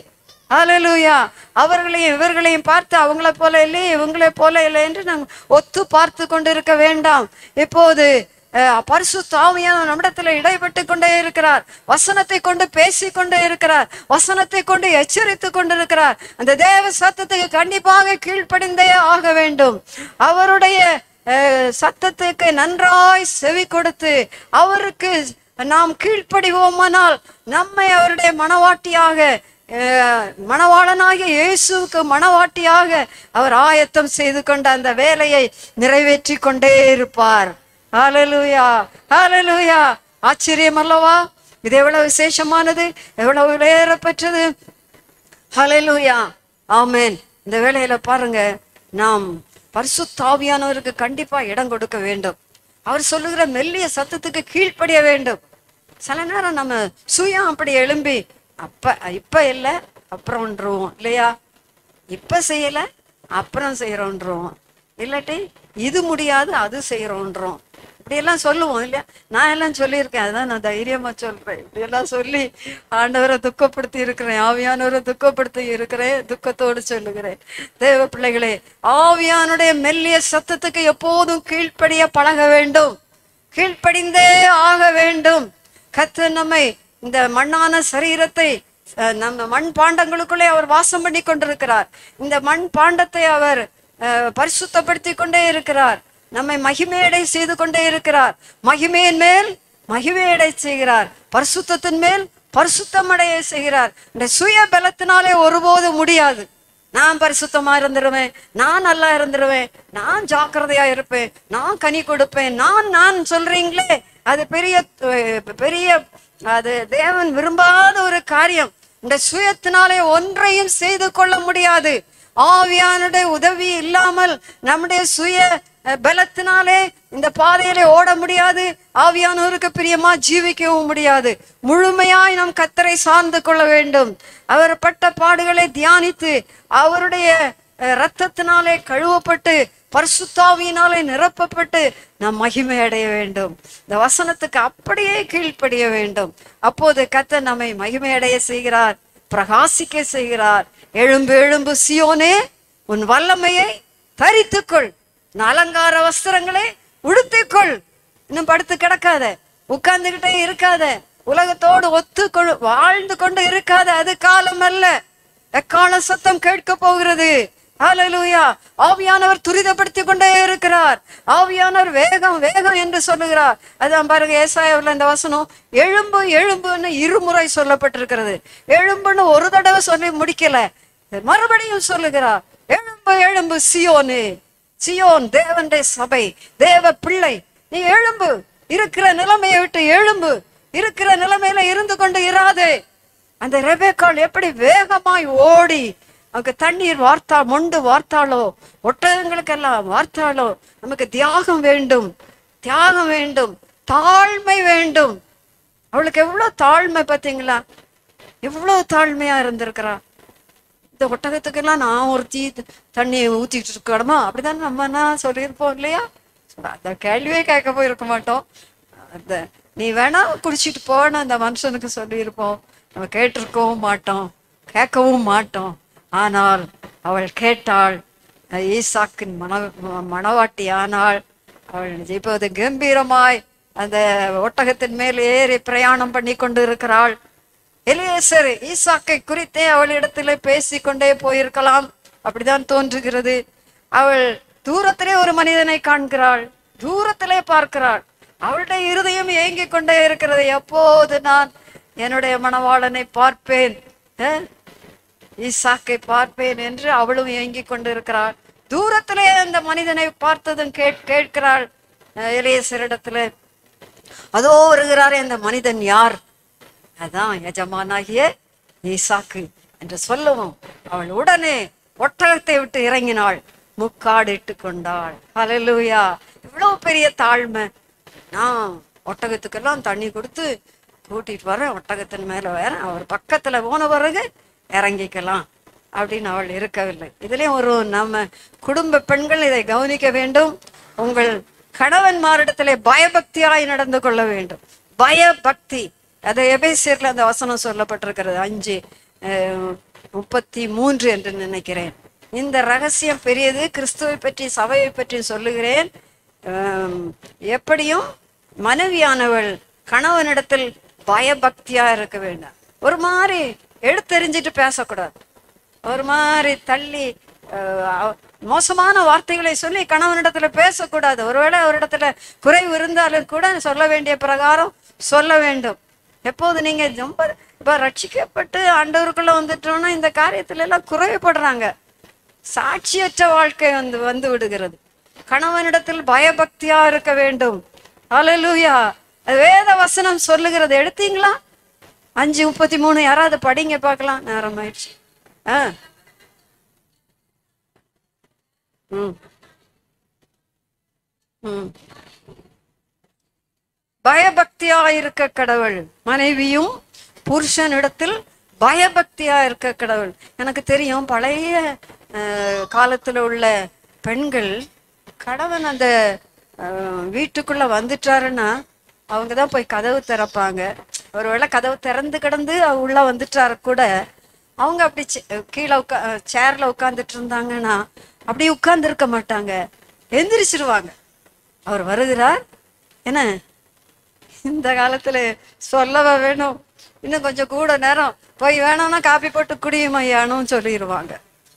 ஹalleluya அவர்களையும் இவர்களையும் பார்த்து அவங்கள போல இல்லையே இவங்களே போல இல்லை என்று நாங்கள் ஒத்து பார்த்து கொண்டிருக்க வேண்டாம் இப்போது அஹ், பரிசுத்த ஆவியானவர் நம்மிடத்துல இடைப்பட்டு கொண்டே இருக்கிறார் வசனத்தை கொண்டு பேசி கொண்டே இருக்கிறார் வசனத்தை கொண்டு எச்சரித்து கொண்டிருக்கிறார் அந்த தேவ சத்தத்துக்கு கண்டிப்பாக கீழ்ப்படிந்தே ஆக வேண்டும் அவருடைய அஹ், சத்தத்துக்கு நன்றாய் செவி கொடுத்து அவருக்கு நாம் கீழ்ப்படிவோமானால் நம்மை அவருடைய மனவாட்டியாக அஹ், மணவாளனாகிய இயேசுவுக்கு மணவாட்டியாக அவர் ஆயத்தம் செய்து கொண்ட அந்த வேலையை நிறைவேற்றி கொண்டே இருப்பார் ஹalleluya ஹalleluya ஆச்சரியம் அல்லவா இது எவ்வளவு விசேஷமானது எவ்வளவு விலையேறப்பெற்றது ஹalleluya ஆமென் இந்த வேளையில பாருங்க நாம் பரிசுத்தாவியானவருக்கு கண்டிப்பா இடம் கொடுக்க வேண்டும் அவர் சொல்லுகிற மெல்லிய சத்தத்துக்கு கீழ்ப்படிய வேண்டும் சில நேரம் நம்ம சுயம் அப்படி எழும்பி அப்ப இப்ப இல்லை அப்புறம்ன்றோம் இல்லையா இப்ப செய்யல அப்புறம் செய்யறோன்றோம் இல்லாட்டி இது முடியாது அது செய்யறோன்றோம் இப்படி எல்லாம் சொல்லுவோம் இல்லையா நான் எல்லாம் சொல்லியிருக்கேன் அதான் நான் தைரியமா சொல்றேன் இப்படி எல்லாம் சொல்லி ஆண்டவரை துக்கப்படுத்தி இருக்கிறேன் ஆவியானவரை துக்கப்படுத்தி இருக்கிறேன் துக்கத்தோடு சொல்லுகிறேன் தேவ பிள்ளைகளே ஆவியானுடைய மெல்லிய சத்தத்துக்கு எப்போதும் கீழ்ப்படிய பழக வேண்டும் கீழ்ப்படிந்தே ஆக வேண்டும் கர்த்தர் நம்மை இந்த மண்ணான சரீரத்தை அஹ், நம்ம மண் பாண்டங்களுக்குள்ளே அவர் வாசம் பண்ணி கொண்டிருக்கிறார் இந்த மண் பாண்டத்தை அவர் அஹ், பரிசுத்தப்படுத்தி கொண்டே இருக்கிறார் நம்மை மகிமையடை செய்து கொண்டே இருக்கிறார் மகிமையின் மேல் மகிமையடை செய்கிறார் பரிசுத்தத்தின் மேல் பரிசுத்தமடைய செய்கிறார் இந்த சுய பலத்தினாலே ஒருபோதும் முடியாது நான் பரிசுத்தமா இருந்துருவேன் நான் நல்லா இருந்துருவேன் நான் ஜாக்கிரதையா இருப்பேன் நான் கனி கொடுப்பேன் நான் நான் சொல்றீங்களே அது பெரிய அஹ், பெரிய அது தேவன் விரும்பாத ஒரு காரியம் இந்த சுயத்தினாலே ஒன்றையும் செய்து கொள்ள முடியாது ஆவியானுடைய உதவி இல்லாமல் நம்முடைய சுய அஹ், பலத்தினாலே இந்த பாதையிலே ஓட முடியாது ஆவியானவருக்கு பிரியமா ஜீவிக்கவும் முடியாது முழுமையாய் நாம் கத்தரை சார்ந்து கொள்ள வேண்டும் அவர் பட்ட பாடுகளை தியானித்து அவருடைய அஹ், இரத்தத்தினாலே கழுவப்பட்டு பரிசுத்தாவியினாலே நிரப்பப்பட்டு நாம் மகிமை அடைய வேண்டும் இந்த வசனத்துக்கு அப்படியே கீழ்ப்படிய வேண்டும் அப்போது கத்த நம்மை மகிமை அடைய செய்கிறார் பிரகாசிக்க செய்கிறார் எழும்பு எழும்பு சியோனே உன் வல்லமையை தரித்துக்கொள் உன் அலங்கார வஸ்திரங்களை உடுத்திக்கொள் இன்னும் படுத்து கிடக்காத உட்கார்ந்துகிட்டே இருக்காத உலகத்தோடு ஒத்து கொள்- வாழ்ந்து கொண்டு இருக்காத அது காலம் அல்ல எக்கால சத்தம் கேட்க போகிறது ஹalleluya ஆவியானவர் துரிதப்படுத்தி கொண்டே இருக்கிறார் ஆவியானவர் வேகம் வேகம் என்று சொல்லுகிறார் அதான் பாருங்க ஏசாயாவில் இந்த வசனம் எழும்பு எழும்புன்னு இருமுறை சொல்லப்பட்டிருக்கிறது எழும்புன்னு ஒரு தடவை சொல்லி முடிக்கல மறுபடியும் சொல்லுகிறார் எழும்பு எழும்பு சியோனு சியோன் தேவனுடைய சபை தேவ பிள்ளை நீ எழும்பு இருக்கிற நிலைமையை விட்டு எழும்பு இருக்கிற நிலைமையில இருந்து கொண்டு இராதே அந்த ரெபேக்காள் எப்படி வேகமாய் ஓடி அங்க தண்ணீர் வார்த்தா மொண்டு வார்த்தாளோ ஒட்டகங்களுக்கெல்லாம் வார்த்தாளோ நமக்கு தியாகம் வேண்டும் தியாகம் வேண்டும் தாழ்மை வேண்டும் அவளுக்கு எவ்வளவு தாழ்மை பாத்தீங்களா எவ்வளவு தாழ்மையா இருந்திருக்கிறா இந்த ஒட்டகத்துக்கெல்லாம் நான் ஒருத்தி தண்ணி ஊத்திட்டு இருக்கணுமா அப்படிதான் நம்ம நான் சொல்லியிருப்போம் இல்லையா அந்த கேள்வியே கேட்க போயிருக்க மாட்டோம் அந்த நீ வேணா குடிச்சிட்டு போன அந்த மனுஷனுக்கு சொல்லியிருப்போம் நம்ம கேட்டிருக்கவும் மாட்டோம் கேட்கவும் மாட்டோம் ஆனால் அவள் கேட்டாள் அஹ் ஈசாக்கின் மன மணவாட்டி ஆனாள் அவள் இப்போது கம்பீரமாய் அந்த ஒட்டகத்தின் மேல் ஏறி பிரயாணம் பண்ணி கொண்டு இருக்கிறாள் எலியேசர் ஈசாக்கை குறித்தே அவளிடத்திலே பேசிக்கொண்டே போயிருக்கலாம் அப்படிதான் தோன்றுகிறது அவள் தூரத்திலே ஒரு மனிதனை காண்கிறாள் தூரத்திலே பார்க்கிறாள் அவளுடைய இருதயம் ஏங்கிக் கொண்டே இருக்கிறது எப்போது நான் என்னுடைய மணவாளனை பார்ப்பேன் அஹ்? ஈசாக்கை பார்ப்பேன் என்று அவளும் ஏங்கிக் கொண்டிருக்கிறாள் தூரத்திலே அந்த மனிதனை பார்த்ததும் கேட் கேட்கிறாள் அஹ், எலியேசரிடத்திலே அதோ வருகிறாரே அந்த மனிதன் யார் அதான் எஜமானாகிய ஈசாக்கு என்று சொல்லவும் அவள் உடனே ஒட்டகத்தை விட்டு இறங்கினாள் முக்காடிட்டு கொண்டாள் ஹalleluya இவ்வளவு பெரிய தாழ்மை நான் ஒட்டகத்துக்கெல்லாம் தண்ணி கொடுத்து கூட்டிட்டு வரேன் ஒட்டகத்தின் மேல வேற அவர் பக்கத்துல போன பிறகு இறங்கிக்கலாம் அப்படின்னு அவள் இருக்கவில்லை இதுலயும் ஒரு நம்ம குடும்ப பெண்கள் இதை கவனிக்க வேண்டும் உங்கள் கணவன்மாரிடத்திலே பயபக்தியாய் நடந்து கொள்ள வேண்டும் பயபக்தி அது எபேசியர்ல அந்த வசனம் சொல்லப்பட்டிருக்கிறது அஞ்சு அஹ், முப்பத்தி மூன்று என்று நினைக்கிறேன் இந்த ரகசியம் பெரியது கிறிஸ்துவை பற்றி சபையை பற்றி சொல்லுகிறேன் ஆம், எப்படியும் மனைவியானவள் கணவனிடத்தில் பயபக்தியா இருக்க வேண்டும் ஒரு மாதிரி எடுத்தெறிஞ்சிட்டு பேசக்கூடாது ஒரு மாதிரி தள்ளி அஹ், அவ- மோசமான வார்த்தைகளை சொல்லி கணவனிடத்துல பேசக்கூடாது ஒருவேளை அவரிடத்துல குறைவு இருந்தாலும் கூட சொல்ல வேண்டிய பிரகாரம் சொல்ல வேண்டும் எப்போது நீங்க ரொம்ப இப்ப ரட்சிக்கப்பட்டு ஆண்டவருக்குள்ள வந்துட்டோம்னா இந்த காரியத்துல எல்லாம் குறைவுபடுறாங்க சாட்சியற்ற வாழ்க்கை வந்து வந்து விடுகிறது கணவனிடத்தில் பயபக்தியா இருக்க வேண்டும் அல்லேலூயா அது வேத வசனம் சொல்லுகிறது எடுத்தீங்களா அஞ்சு முப்பத்தி மூணு யாராவது படிங்க பார்க்கலாம் நேரம் ஆயிடுச்சு ஆ ம் ம் பயபக்தியா இருக்க கடவுள் மனைவியும் புருஷனிடத்தில் பயபக்தியா இருக்க கடவுள் எனக்கு தெரியும் பழைய அஹ், காலத்துல உள்ள பெண்கள் கணவன் அந்த அஹ், வீட்டுக்குள்ள வந்துட்டாருன்னா அவங்க தான் போய் கதவு திறப்பாங்க ஒருவேளை கதவு திறந்து கிடந்து அவ உள்ள வந்துட்டாரு கூட அவங்க அப்படி சே- கீழே உட்கா சேர்ல உட்காந்துட்டு இருந்தாங்கன்னா அப்படி உட்கார்ந்து இருக்க மாட்டாங்க எந்திரிச்சிருவாங்க அவர் வருகிறார் என்ன இந்த காலத்துல சொல்லவா வேணும் இன்னும் கொஞ்சம் கூட நேரம் போய் வேணும்னா காப்பி போட்டு குடியும் ஐயானும் சொல்லிடுவாங்க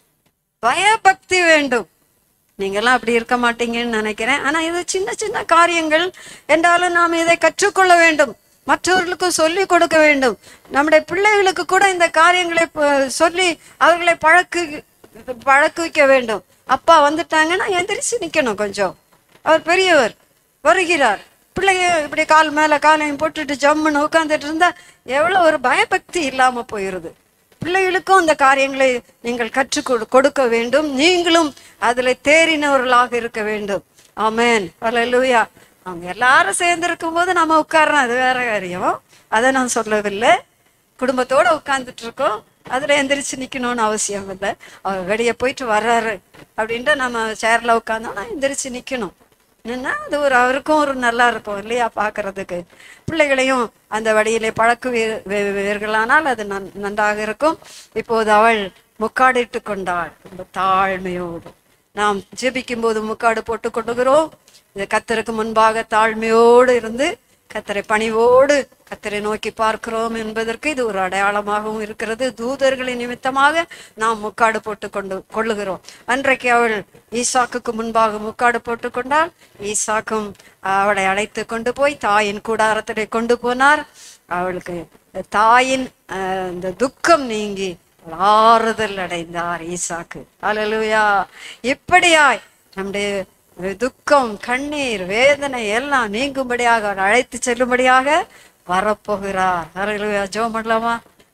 பயபக்தி வேண்டும் நீங்கெல்லாம் அப்படி இருக்க மாட்டீங்கன்னு நினைக்கிறேன் ஆனா இது சின்ன சின்ன காரியங்கள் என்றாலும் நாம் இதை கற்றுக்கொள்ள வேண்டும் மற்றவர்களுக்கும் சொல்லி கொடுக்க வேண்டும் நம்முடைய பிள்ளைகளுக்கு கூட இந்த காரியங்களை ப- சொல்லி அவர்களை பழக்கு பழக்குவிக்க வேண்டும் அப்பா வந்துட்டாங்கன்னா எந்திரிச்சு நிக்கணும் கொஞ்சம் அவர் பெரியவர் வருகிறார் பிள்ளைங்க இப்படி கால் மேல காலையும் போட்டுட்டு ஜம்முன்னு உட்காந்துட்டு இருந்தா எவ்வளவு ஒரு பயபக்தி இல்லாம போயிருது பிள்ளைகளுக்கும் அந்த காரியங்களை நீங்கள் கற்றுக் கொடு- கொடுக்க வேண்டும் நீங்களும் அதுல தேறினவர்களாக இருக்க வேண்டும் ஆமென் அல்லேலூயா அவங்க எல்லாரும் சேர்ந்து இருக்கும்போது நம்ம உட்கார்றோம் அது வேற காரியம் அதை நான் சொல்லவில்லை குடும்பத்தோட உட்கார்ந்துட்டு இருக்கோம் அதுல எந்திரிச்சு நிக்கணும்னு அவசியம் இல்லை அவர் வெளியே போயிட்டு வர்றாரு அப்படின்ட்டு நம்ம சேர்ல உட்காந்தோம்னா எந்திரிச்சு நிக்கணும் நின்னா அது ஒரு அவருக்கும் ஒரு நல்லா இருக்கும் இல்லையா பார்க்கறதுக்கு பிள்ளைகளையும் அந்த வழியிலே பழக்குவீர்களானால் அது நன் நன்றாக இருக்கும் இப்போது அவள் முக்காடிட்டு கொண்டாள் ரொம்ப தாழ்மையோடு நாம் ஜெபிக்கும் போது முக்காடு போட்டு கொண்டுகிறோம் இந்த கத்தருக்கு முன்பாக தாழ்மையோடு இருந்து கத்தரை பணிவோடு கத்தரை நோக்கி பார்க்கிறோம் என்பதற்கு இது ஒரு அடையாளமாகவும் இருக்கிறது தூதர்களின் நிமித்தமாக நாம் முக்காடு போட்டு கொண்டு கொள்ளுகிறோம் அன்றைக்கு அவள் ஈசாக்குக்கு முன்பாக முக்காடு போட்டு கொண்டால் ஈசாக்கும் அவளை அழைத்து கொண்டு போய் தாயின் கூடாரத்திலே கொண்டு போனார் அவளுக்கு தாயின் அஹ், இந்த துக்கம் நீங்கி ஆறுதல் அடைந்தார் ஈசாக்கு அல்லேலூயா இப்படியாய் நம்முடைய துக்கம் கண்ணீர் வேதனை எல்லாம் நீங்கும்படியாக அவர் அழைத்து செல்லும்படியாக வரப்போகிறார் ஹalleluya ஜெபம் பண்ணலாமா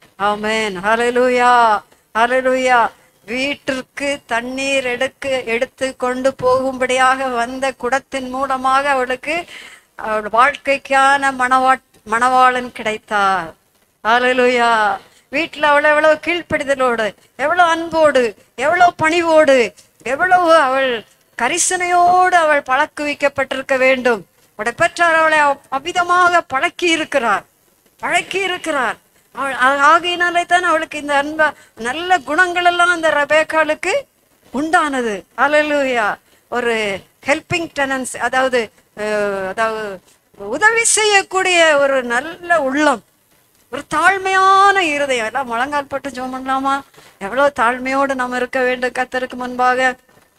ஆமென் ஹalleluya ஹalleluya வீட்டிற்கு தண்ணீர் எடுக்க எடுத்து கொண்டு போகும்படியாக வந்த குடத்தின் மூலமாக அவளுக்கு அவள் வாழ்க்கைக்கான மணவா மணவாளன் கிடைத்தார் ஹalleluya வீட்டுல அவள் எவ்வளவு கீழ்ப்படிதலோடு எவ்வளவு அன்போடு எவ்வளவு பணிவோடு எவ்வளவு அவள் கரிசனையோடு அவள் பழக்குவிக்கப்பட்டிருக்க வேண்டும் உடைய பெற்றார் அவளை அவ்- அவ்விதமாக பழக்கி இருக்கிறார் பழக்கி இருக்கிறார் அவள் ஆ- ஆகையினாலே தான் அவளுக்கு இந்த அன்ப நல்ல குணங்கள் எல்லாம் அந்த ரபேக்காளுக்கு உண்டானது அல்லேலூயா ஒரு ஹெல்பிங் டெனன்ஸ் அதாவது அஹ், அதாவது உதவி செய்யக்கூடிய ஒரு நல்ல உள்ளம் ஒரு தாழ்மையான இருதயம் எல்லாம் முழங்கால் போட்டு ஜெபம் பண்ணலாமா எவ்வளவு தாழ்மையோடு நாம் இருக்க வேண்டும் கத்தருக்கு முன்பாக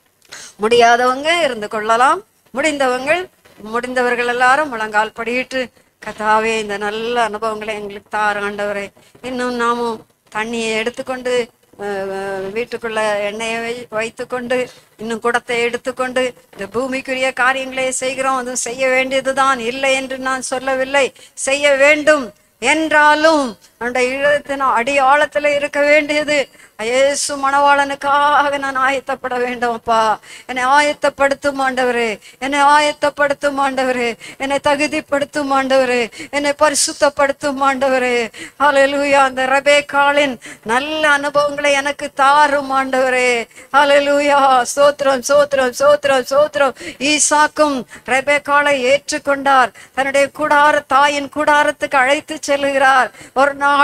முடியாதவங்க இருந்து கொள்ளலாம் முடிந்தவங்க முடிந்தவர்கள் எல்லாரும் முழங்கால் படியிட்டு கத்தாவே இந்த நல்ல அனுபவங்களை எங்களுக்கு தார ஆண்டவரே இன்னும் நாமும் தண்ணியை எடுத்துக்கொண்டு அஹ், அஹ், வீட்டுக்குள்ள எண்ணெயை வை வைத்துக்கொண்டு இன்னும் குடத்தை எடுத்துக்கொண்டு இந்த பூமிக்குரிய காரியங்களை செய்கிறோம் அது செய்ய வேண்டியதுதான் இல்லை என்று நான் சொல்லவில்லை செய்ய வேண்டும் என்றாலும் அந்த ஈழத்தின் அடி ஆழத்துல இருக்க வேண்டியது இயேசு மணவாளனுக்காக நான் ஆயத்தப்பட வேண்டும் அப்பா என்னை ஆயத்தப்படுத்தும் ஆண்டவரே என்னை ஆயத்தப்படுத்தும் ஆண்டவரே என்னை தகுதிப்படுத்தும் ஆண்டவரே என்னை பரிசுத்தப்படுத்தும் ஆண்டவரே ஹalleluya அந்த ரபேக்காளின் நல்ல அனுபவங்களை எனக்கு தாரும் ஆண்டவரே ஹalleluya சோத்திரம் சோத்திரம் சோத்திரம் சோத்திரம் ஈசாக்கும் ரெபேக்காளை ஏற்றுக்கொண்டார் தன்னுடைய கூடார தாயின் கூடாரத்துக்கு அழைத்து செல்லுகிறார் ஒரு நாள்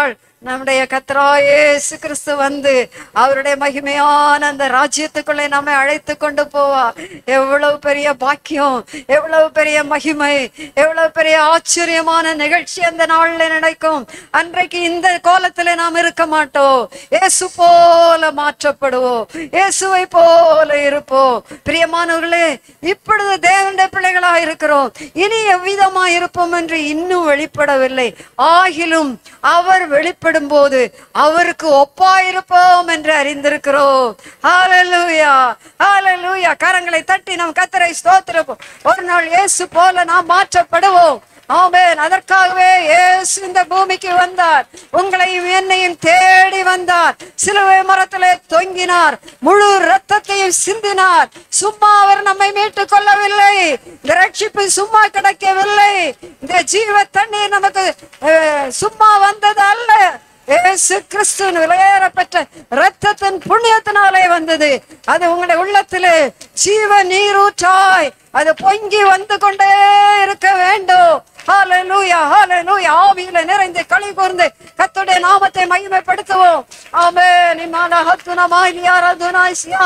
நம்முடைய கர்த்தராகிய இயேசு கிறிஸ்து வந்து அவருடைய மகிமையான அந்த ராஜ்யத்துக்குள்ளே நம்மை அழைத்து கொண்டு போவா எவ்வளவு பெரிய பாக்கியம் எவ்வளவு பெரிய மகிமை எவ்வளவு பெரிய ஆச்சரியமான நிகழ்ச்சி அந்த நாள்ல நடக்கும் அன்றைக்கு இந்த கோலத்துல நாம் இருக்க மாட்டோம் இயேசு போல மாற்றப்படுவோம் இயேசுவை போல இருப்போம் பிரியமானவர்களே இப்பொழுது தேவனுடைய பிள்ளைகளா இருக்கிறோம் இனி எவ்விதமா இருப்போம் என்று இன்னும் வெளிப்படவில்லை ஆகிலும் அவர் வெளிப்படும் போது அவருக்கு ஒப்பாயிருப்போம் என்று அறிந்திருக்கிறோம் ஹalleluya ஹalleluya கரங்களை தட்டி நம் கத்தரை ஸ்தோத்திரப்போம் ஒரு நாள் இயேசு போல நாம் மாற்றப்படுவோம் ஆமென் அதற்காகவே இயேசு இந்த பூமிக்கு வந்தார் உங்களையும் என்னையும் தேடி வந்தார் சிலுவை மரத்திலே தொங்கினார் முழு ரத்தத்தையும் சிந்தினார் சும்மா அவர் நம்மை மீட்டுக் கொள்ளவில்லை இந்த ரட்சிப்பு சும்மா கிடைக்கவில்லை இந்த ஜீவ தண்ணீர் நமக்கு அஹ், சும்மா வந்தது அல்ல இயேசு கிறிஸ்துவின் விலையேறப்பட்ட ரத்தத்தின் புண்ணியத்தினாலே வந்தது அது உங்களுடைய உள்ளத்திலே ஜீவ நீரூற்றாய் அது பொங்கி வந்து கொண்டே இருக்க வேண்டும் ஹalleluya ஹalleluya ஆவியில நிறைந்து களி கூர்ந்து கர்த்தருடைய நாமத்தை மகிமைப்படுத்துவோம் ஆமென் இமான ஹத்துன மாயிலியாரதுனா சியா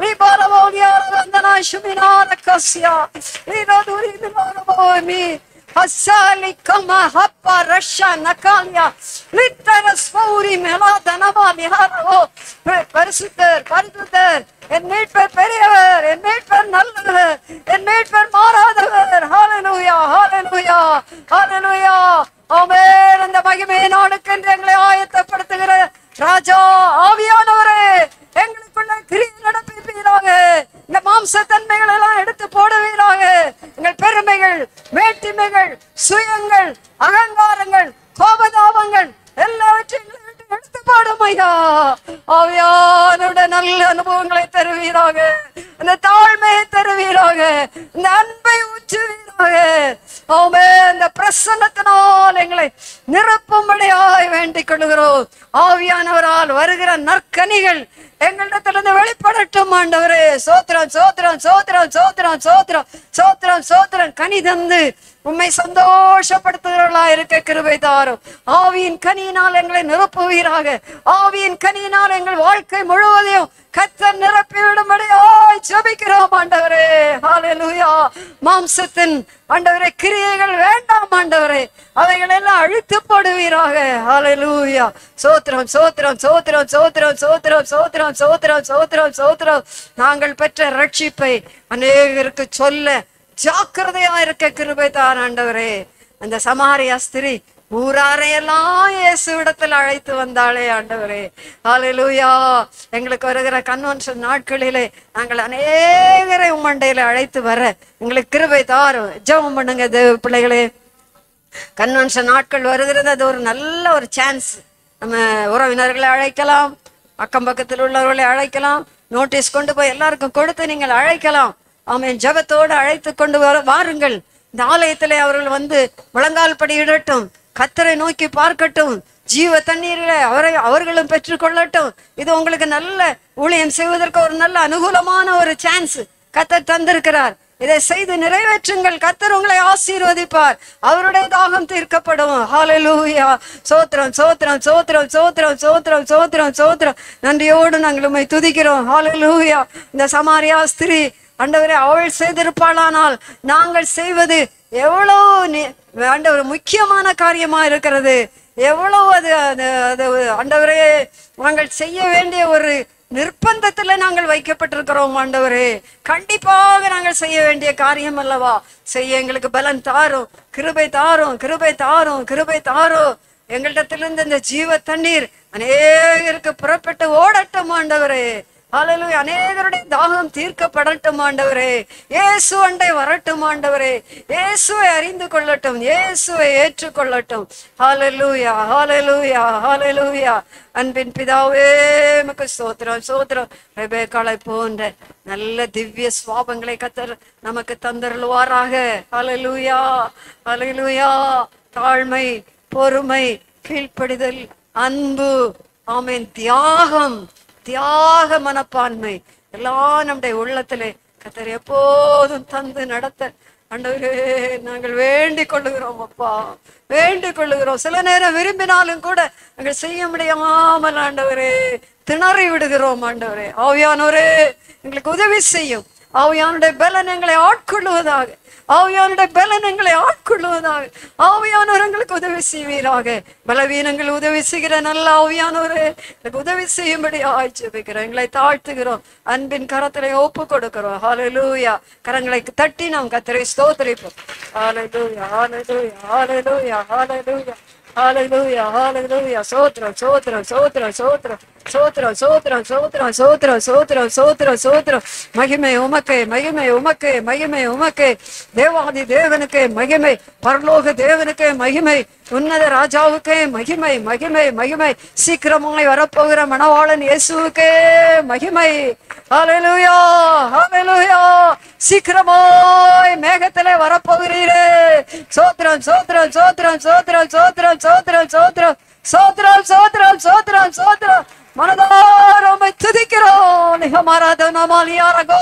ரிபாலவோலியாரந்தனா சுமினார கஸ்யா ரிரோதுரி திமானவோமி Hasali kama hapa rasha nakalia litara ஸ்பௌரி மெலாதனமா நிகாரோ பரிசுத்தர் பரிசுத்தர் என் மீட்பர் பெரியவர் என் மீட்பர் நல்லவர் என் மீட்பர் மாறாதவர் ஹalleluya ஹalleluya ஹalleluya ஆமென் அந்த மகிமை நாடுக்கென்று எங்களை ஆயத்தப்படுத்துகிற ராஜா ஆவியானவரே எங்களுக்குள்ள கிரியை நடப்பிப்பீராக இந்த மாம்ச தன்மைகள் எல்லாம் எடுத்து போடுவீராக எங்கள் பெருமைகள் மேட்டிமைகள் சுயங்கள் அகங்காரங்கள் கோபதாபங்கள் எல்லாவற்றையும் எங்களை விட்டு எடுத்து போடும் ஐயா ஆவியானோட நல்ல அனுபவங்களை தருவீராக அந்த தாழ்மையை தருவீராக இந்த அன்பை ஊற்றுவீராக ஆமே அந்த பிரசன்னத்தினால் எங்களை நிரப்பும்படியாய் வேண்டிக் கொள்கிறோம் ஆவியானவரால் வருகிற நற்கனிகள் எங்களிடத்திலிருந்து வெளிப்படட்டும் ஆண்டவரே சோத்திரம் சோத்திரம் சோத்திரம் சோத்திரம் சோத்திரம் சோத்திரம் சோத்திரம் கனி தந்து உம்மை சந்தோஷப்படுத்துகிறவர்களா இருக்க கிருபை தாரும் ஆவியின் கனியினால் எங்களை நிரப்புவீராக ஆவியின் கனியினால் எங்கள் வாழ்க்கை முழுவதையும் கத்தர் நிரப்பி விடும்படியாய் ஜெபிக்கிறோம் ஆண்டவரே ஹalleluya மாம்சத்தின் ஆண்டவரே கிரியைகள் வேண்டாம் ஆண்டவரே அவைகள் எல்லாம் அழித்து போடுவீராக ஹalleluya சோத்திரம் சோத்திரம் சோத்திரம் சோத்திரம் சோத்திரம் சோத்திரம் சோத்திரம் சோத்திரம் சோத்திரம் நாங்கள் பெற்ற ரட்சிப்பை அநேகருக்கு சொல்ல ஜாக்கிரதையா இருக்க கிருபை தான் ஆண்டவரே அந்த சமாரியா ஸ்திரீ ஊராரையெல்லாம் இயேசுவிடத்தில் அழைத்து வந்தாளே ஆண்டவரே ஹalleluya எங்களுக்கு வருகிற கன்வென்ஷன் நாட்களிலே நாங்கள் அநேகரை உம்மண்டையில அழைத்து வர எங்களுக்கு கிருபை தாரும் ஜெபம் பண்ணுங்க தேவ பிள்ளைகளே கன்வென்ஷன் நாட்கள் வருகிறது அது ஒரு நல்ல ஒரு சான்ஸ் நம்ம உறவினர்களை அழைக்கலாம் அக்கம் பக்கத்தில் உள்ளவர்களை அழைக்கலாம் நோட்டீஸ் கொண்டு போய் எல்லாருக்கும் கொடுத்து நீங்கள் அழைக்கலாம் ஆமென் ஜெபத்தோடு அழைத்து கொண்டு வர வாருங்கள் இந்த ஆலயத்திலே அவர்கள் வந்து முழங்கால் படியிடட்டும் கத்தரை நோக்கி பார்க்கட்டும் ஜீவ தண்ணீரில அவரை அவர்களும் பெற்றுக்கொள்ளட்டும் இது உங்களுக்கு நல்ல ஊழியம் செய்வதற்கு ஒரு நல்ல அனுகூலமான ஒரு சான்ஸ் கத்தர் தந்திருக்கிறார் இதை செய்து நிறைவேற்றுங்கள் கத்தர் உங்களை ஆசீர்வதிப்பார் அவருடைய தாகம் தீர்க்கப்படும் ஹalleluya சோத்திரம் சோத்திரம் சோத்திரம் சோத்திரம் சோத்திரம் சோத்திரம் சோத்திரம் நன்றியோடு நாங்கள் உம்மை துதிக்கிறோம் ஹalleluya இந்த சமாரியா ஸ்திரீ ஆண்டவரே அவள் செய்திருப்பாளானால் நாங்கள் செய்வது எவ்வளவு நி- ஆண்டவர் முக்கியமான காரியமா இருக்கிறது எவ்வளவு அது அது அது ஆண்டவரே நாங்கள் செய்ய வேண்டிய ஒரு நிர்பந்தத்துல நாங்கள் வைக்கப்பட்டிருக்கிறோம் ஆண்டவரே கண்டிப்பாக நாங்கள் செய்ய வேண்டிய காரியம் அல்லவா செய்ய எங்களுக்கு பலன் தாரும் கிருபை தாரும் கிருபை தாரும் கிருபை தாரும் எங்களிடத்திலிருந்து இந்த ஜீவ தண்ணீர் அநேகருக்கு புறப்பட்டு ஓடட்டும் ஆண்டவரே ஹalleluya அநேகருடைய தாகம் தீர்க்கப்படட்டும் ஆண்டவரே இயேசு அண்டை வரட்டும் ஆண்டவரே இயேசுவை அறிந்து கொள்ளட்டும் இயேசுவை ஏற்றுக்கொள்ளட்டும் ஹalleluya ஹalleluya ஹalleluya அன்பின் பிதாவே உமக்கு ஸ்தோத்திரம் ஸ்தோத்திரம் ரெபேக்காளை போன்ற நல்ல திவ்ய சுவாபங்களை கத்தர் நமக்கு தந்தருள்வாராக ஹalleluya ஹalleluya தாழ்மை பொறுமை கீழ்ப்படிதல் அன்பு ஆமென் தியாகம் தியாக மனப்பான்மை எல்லாம் நம்முடைய உள்ளத்திலே கத்தர் எப்போதும் தந்து நடத்த ஆண்டவரே நாங்கள் வேண்டிக் கொள்ளுகிறோம் அப்பா வேண்டிக் கொள்ளுகிறோம் சில நேரம் விரும்பினாலும் கூட நாங்கள் செய்ய முடியாமல் ஆண்டவரே திணறி விடுகிறோம் ஆண்டவரே ஆவியானவரே எங்களுக்கு உதவி செய்யும் ஆவியானுடைய பலன் எங்களை ஆட்கொள்ளுவதாக ஆவியானுடைய பலன் எங்களை ஆட்கொள்ளுவதாக ஆவியானவர் எங்களுக்கு உதவி செய்வீராக பலவீனங்கள் உதவி செய்கிற நல்ல ஆவியானவரே எனக்கு உதவி செய்யும்படி ஆய்ச்சிக்கிறோம் எங்களை தாழ்த்துகிறோம் அன்பின் கரத்திலே ஒப்பு கொடுக்கிறோம் ஹalleluya கரங்களை தட்டி நாம் கத்தரை ஸ்தோத்திரிப்போம் ஹalleluya ஹalleluya ஹalleluya ஹalleluya ஹalleluya ஹalleluya சோத்ரம் சோத்ரம் சோத்ரம் சோத்ரம் சோத்ரம் சோத்ரம் சோத்ரம் சோத்ரம் சோத்ரம் சோத்ரம் சோத்ரம் மகிமை உமக்கே மகிமை உமக்கே மகிமை உமக்கே தேவாதி தேவனுக்கே மகிமை பரலோக தேவனுக்கே மகிமை உன்னத ராஜாவுக்கே மகிமை மகிமை மகிமை சீக்கிரமாய் வரப்போகிற மணவாளன் இயேசுவுக்கே மகிமை ஹalleluya ஹalleluya சீக்கிரமாய் மேகத்திலே வரப்போகிறீரே சோத்ரம் சோத்ரம் சோத்ரம் சோத்ரம் சோத்ரம் சோத்ரம் சோத்ரம் சோத்ரம் சோத்ரம் சோத்ரம் சோத்ரம் மனதார உம்மை துதிக்கிறோம் நிகமாராதன மாலியாரகோ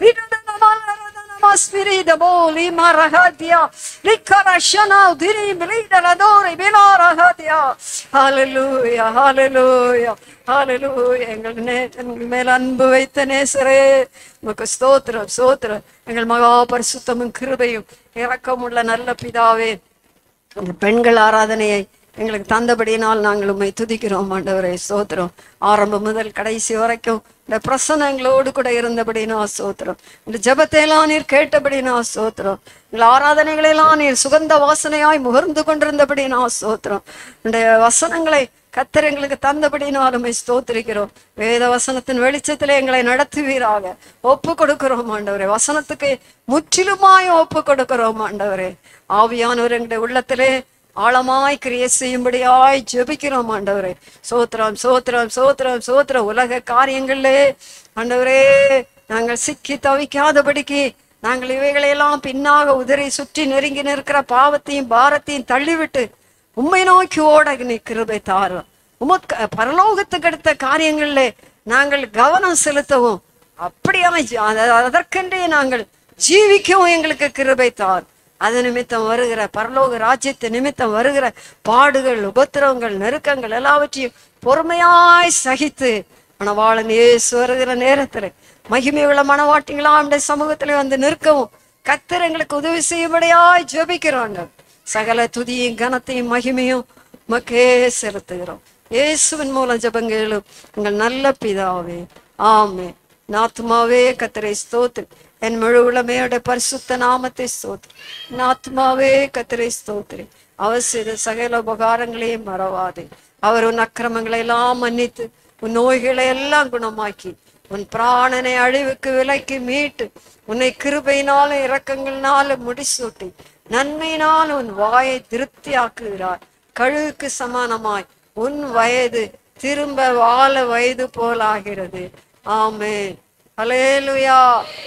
Spirito boli marahatia, likarashana udiri milida ladori binarahatia. Hallelujah, hallelujah, hallelujah. எங்கள் நே எங்கள் மேல் அன்பு வைத்த நேசரே உமக்கு ஸ்தோத்திரம் ஸ்தோத்திரம் எங்கள் மகா பரிசுத்தமும் கிருபையும் இரக்கமுள்ள நல்ல பிதாவே இந்த பெண்கள் ஆராதனையை எங்களுக்கு தந்தபடியினால் நாங்கள் உண்மை துதிக்கிறோம் ஆண்டவரே சோத்திரம் ஆரம்பம் முதல் கடைசி வரைக்கும் இந்த பிரசனங்களோடு கூட இருந்தபடினா சோத்திரம் இந்த ஜபத்தையெல்லாம் நீர் கேட்டபடினா சோத்திரம் இந்த ஆராதனைகளெல்லாம் நீர் சுகந்த வாசனையாய் முகர்ந்து கொண்டிருந்தபடினா சோத்திரம் இந்த வசனங்களை கத்தர் எங்களுக்கு தந்தபடினாலுமே ஸ்தோத்திரிக்கிறோம் வேத வசனத்தின் வெளிச்சத்திலே எங்களை நடத்துவீராக ஒப்பு கொடுக்கிறோம் ஆண்டவரே வசனத்துக்கு முற்றிலுமாய் ஒப்பு கொடுக்கிறோம் ஆண்டவரே ஆவியானவர் எங்களுடைய உள்ளத்திலே ஆழமாய் கிரியை செய்யும்படியாய் ஜெபிக்கிறோம் ஆண்டவரே சோத்திரம் சோத்திரம் சோத்திரம் சோத்திரம் உலக காரியங்களிலே ஆண்டவரே நாங்கள் சிக்கி தவிக்காதபடிக்கு நாங்கள் இவைகளையெல்லாம் பின்னாக உதறி சுற்றி நெருங்கி நிற்கிற பாவத்தையும் பாரத்தையும் தள்ளிவிட்டு உம்மை நோக்கி ஓட நீ கிருபை தாரும் உமக்கு பரலோகத்துக்கு அடுத்த காரியங்களிலே நாங்கள் கவனம் செலுத்தவும் அப்படியாய் ஜீ- அத- அதற்கென்றே நாங்கள் ஜீவிக்கவும் எங்களுக்கு கிருபை தார் அது நிமித்தம் வருகிற பரலோக ராஜ்யத்து நிமித்தம் வருகிற பாடுகள் உபத்திரவங்கள் நெருக்கங்கள் எல்லாவற்றையும் பொறுமையாய் சகித்து மணவாளன் இயேசு வருகிற நேரத்துல மகிமை உள்ள மணவாட்டிகளா அவனுடைய சமூகத்துல வந்து நிற்கவும் கத்தர் எங்களுக்கு உதவி செய்யும்படியாய் ஜெபிக்கிறாங்க சகல துதியும் கனத்தையும் மகிமையும் மக்கே செலுத்துகிறோம் இயேசுவின் மூலம் ஜெபங்களும் எங்கள் நல்ல பிதாவே ஆமே நாத்துமாவே கத்தரை ஸ்தோத்திரி என் முழு உளமையோட பரிசுத்த நாமத்தை ஸ்தோத்திரி நாத்துமாவே கத்தரை ஸ்தோத்திரி அவர் செய்த சகல உபகாரங்களையும் மறவாதே அவர் உன் அக்கிரமங்களை எல்லாம் மன்னித்து உன் நோய்களை எல்லாம் குணமாக்கி உன் பிராணனை அழிவுக்கு விலைக்கு மீட்டு உன்னை கிருபையினாலும் இரக்கங்களினாலும் முடிசூட்டி நன்மையினால் உன் வாயை திருப்தியாக்குகிறார் கழுவுக்கு சமானமாய் உன் வயது திரும்ப வாழ வயது போலாகிறது ஆமென் அலேலுயா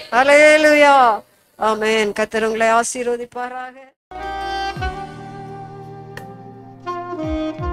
அலேலுயா ஆமென் கத்தர் உங்களை ஆசீர்வதிப்பாராக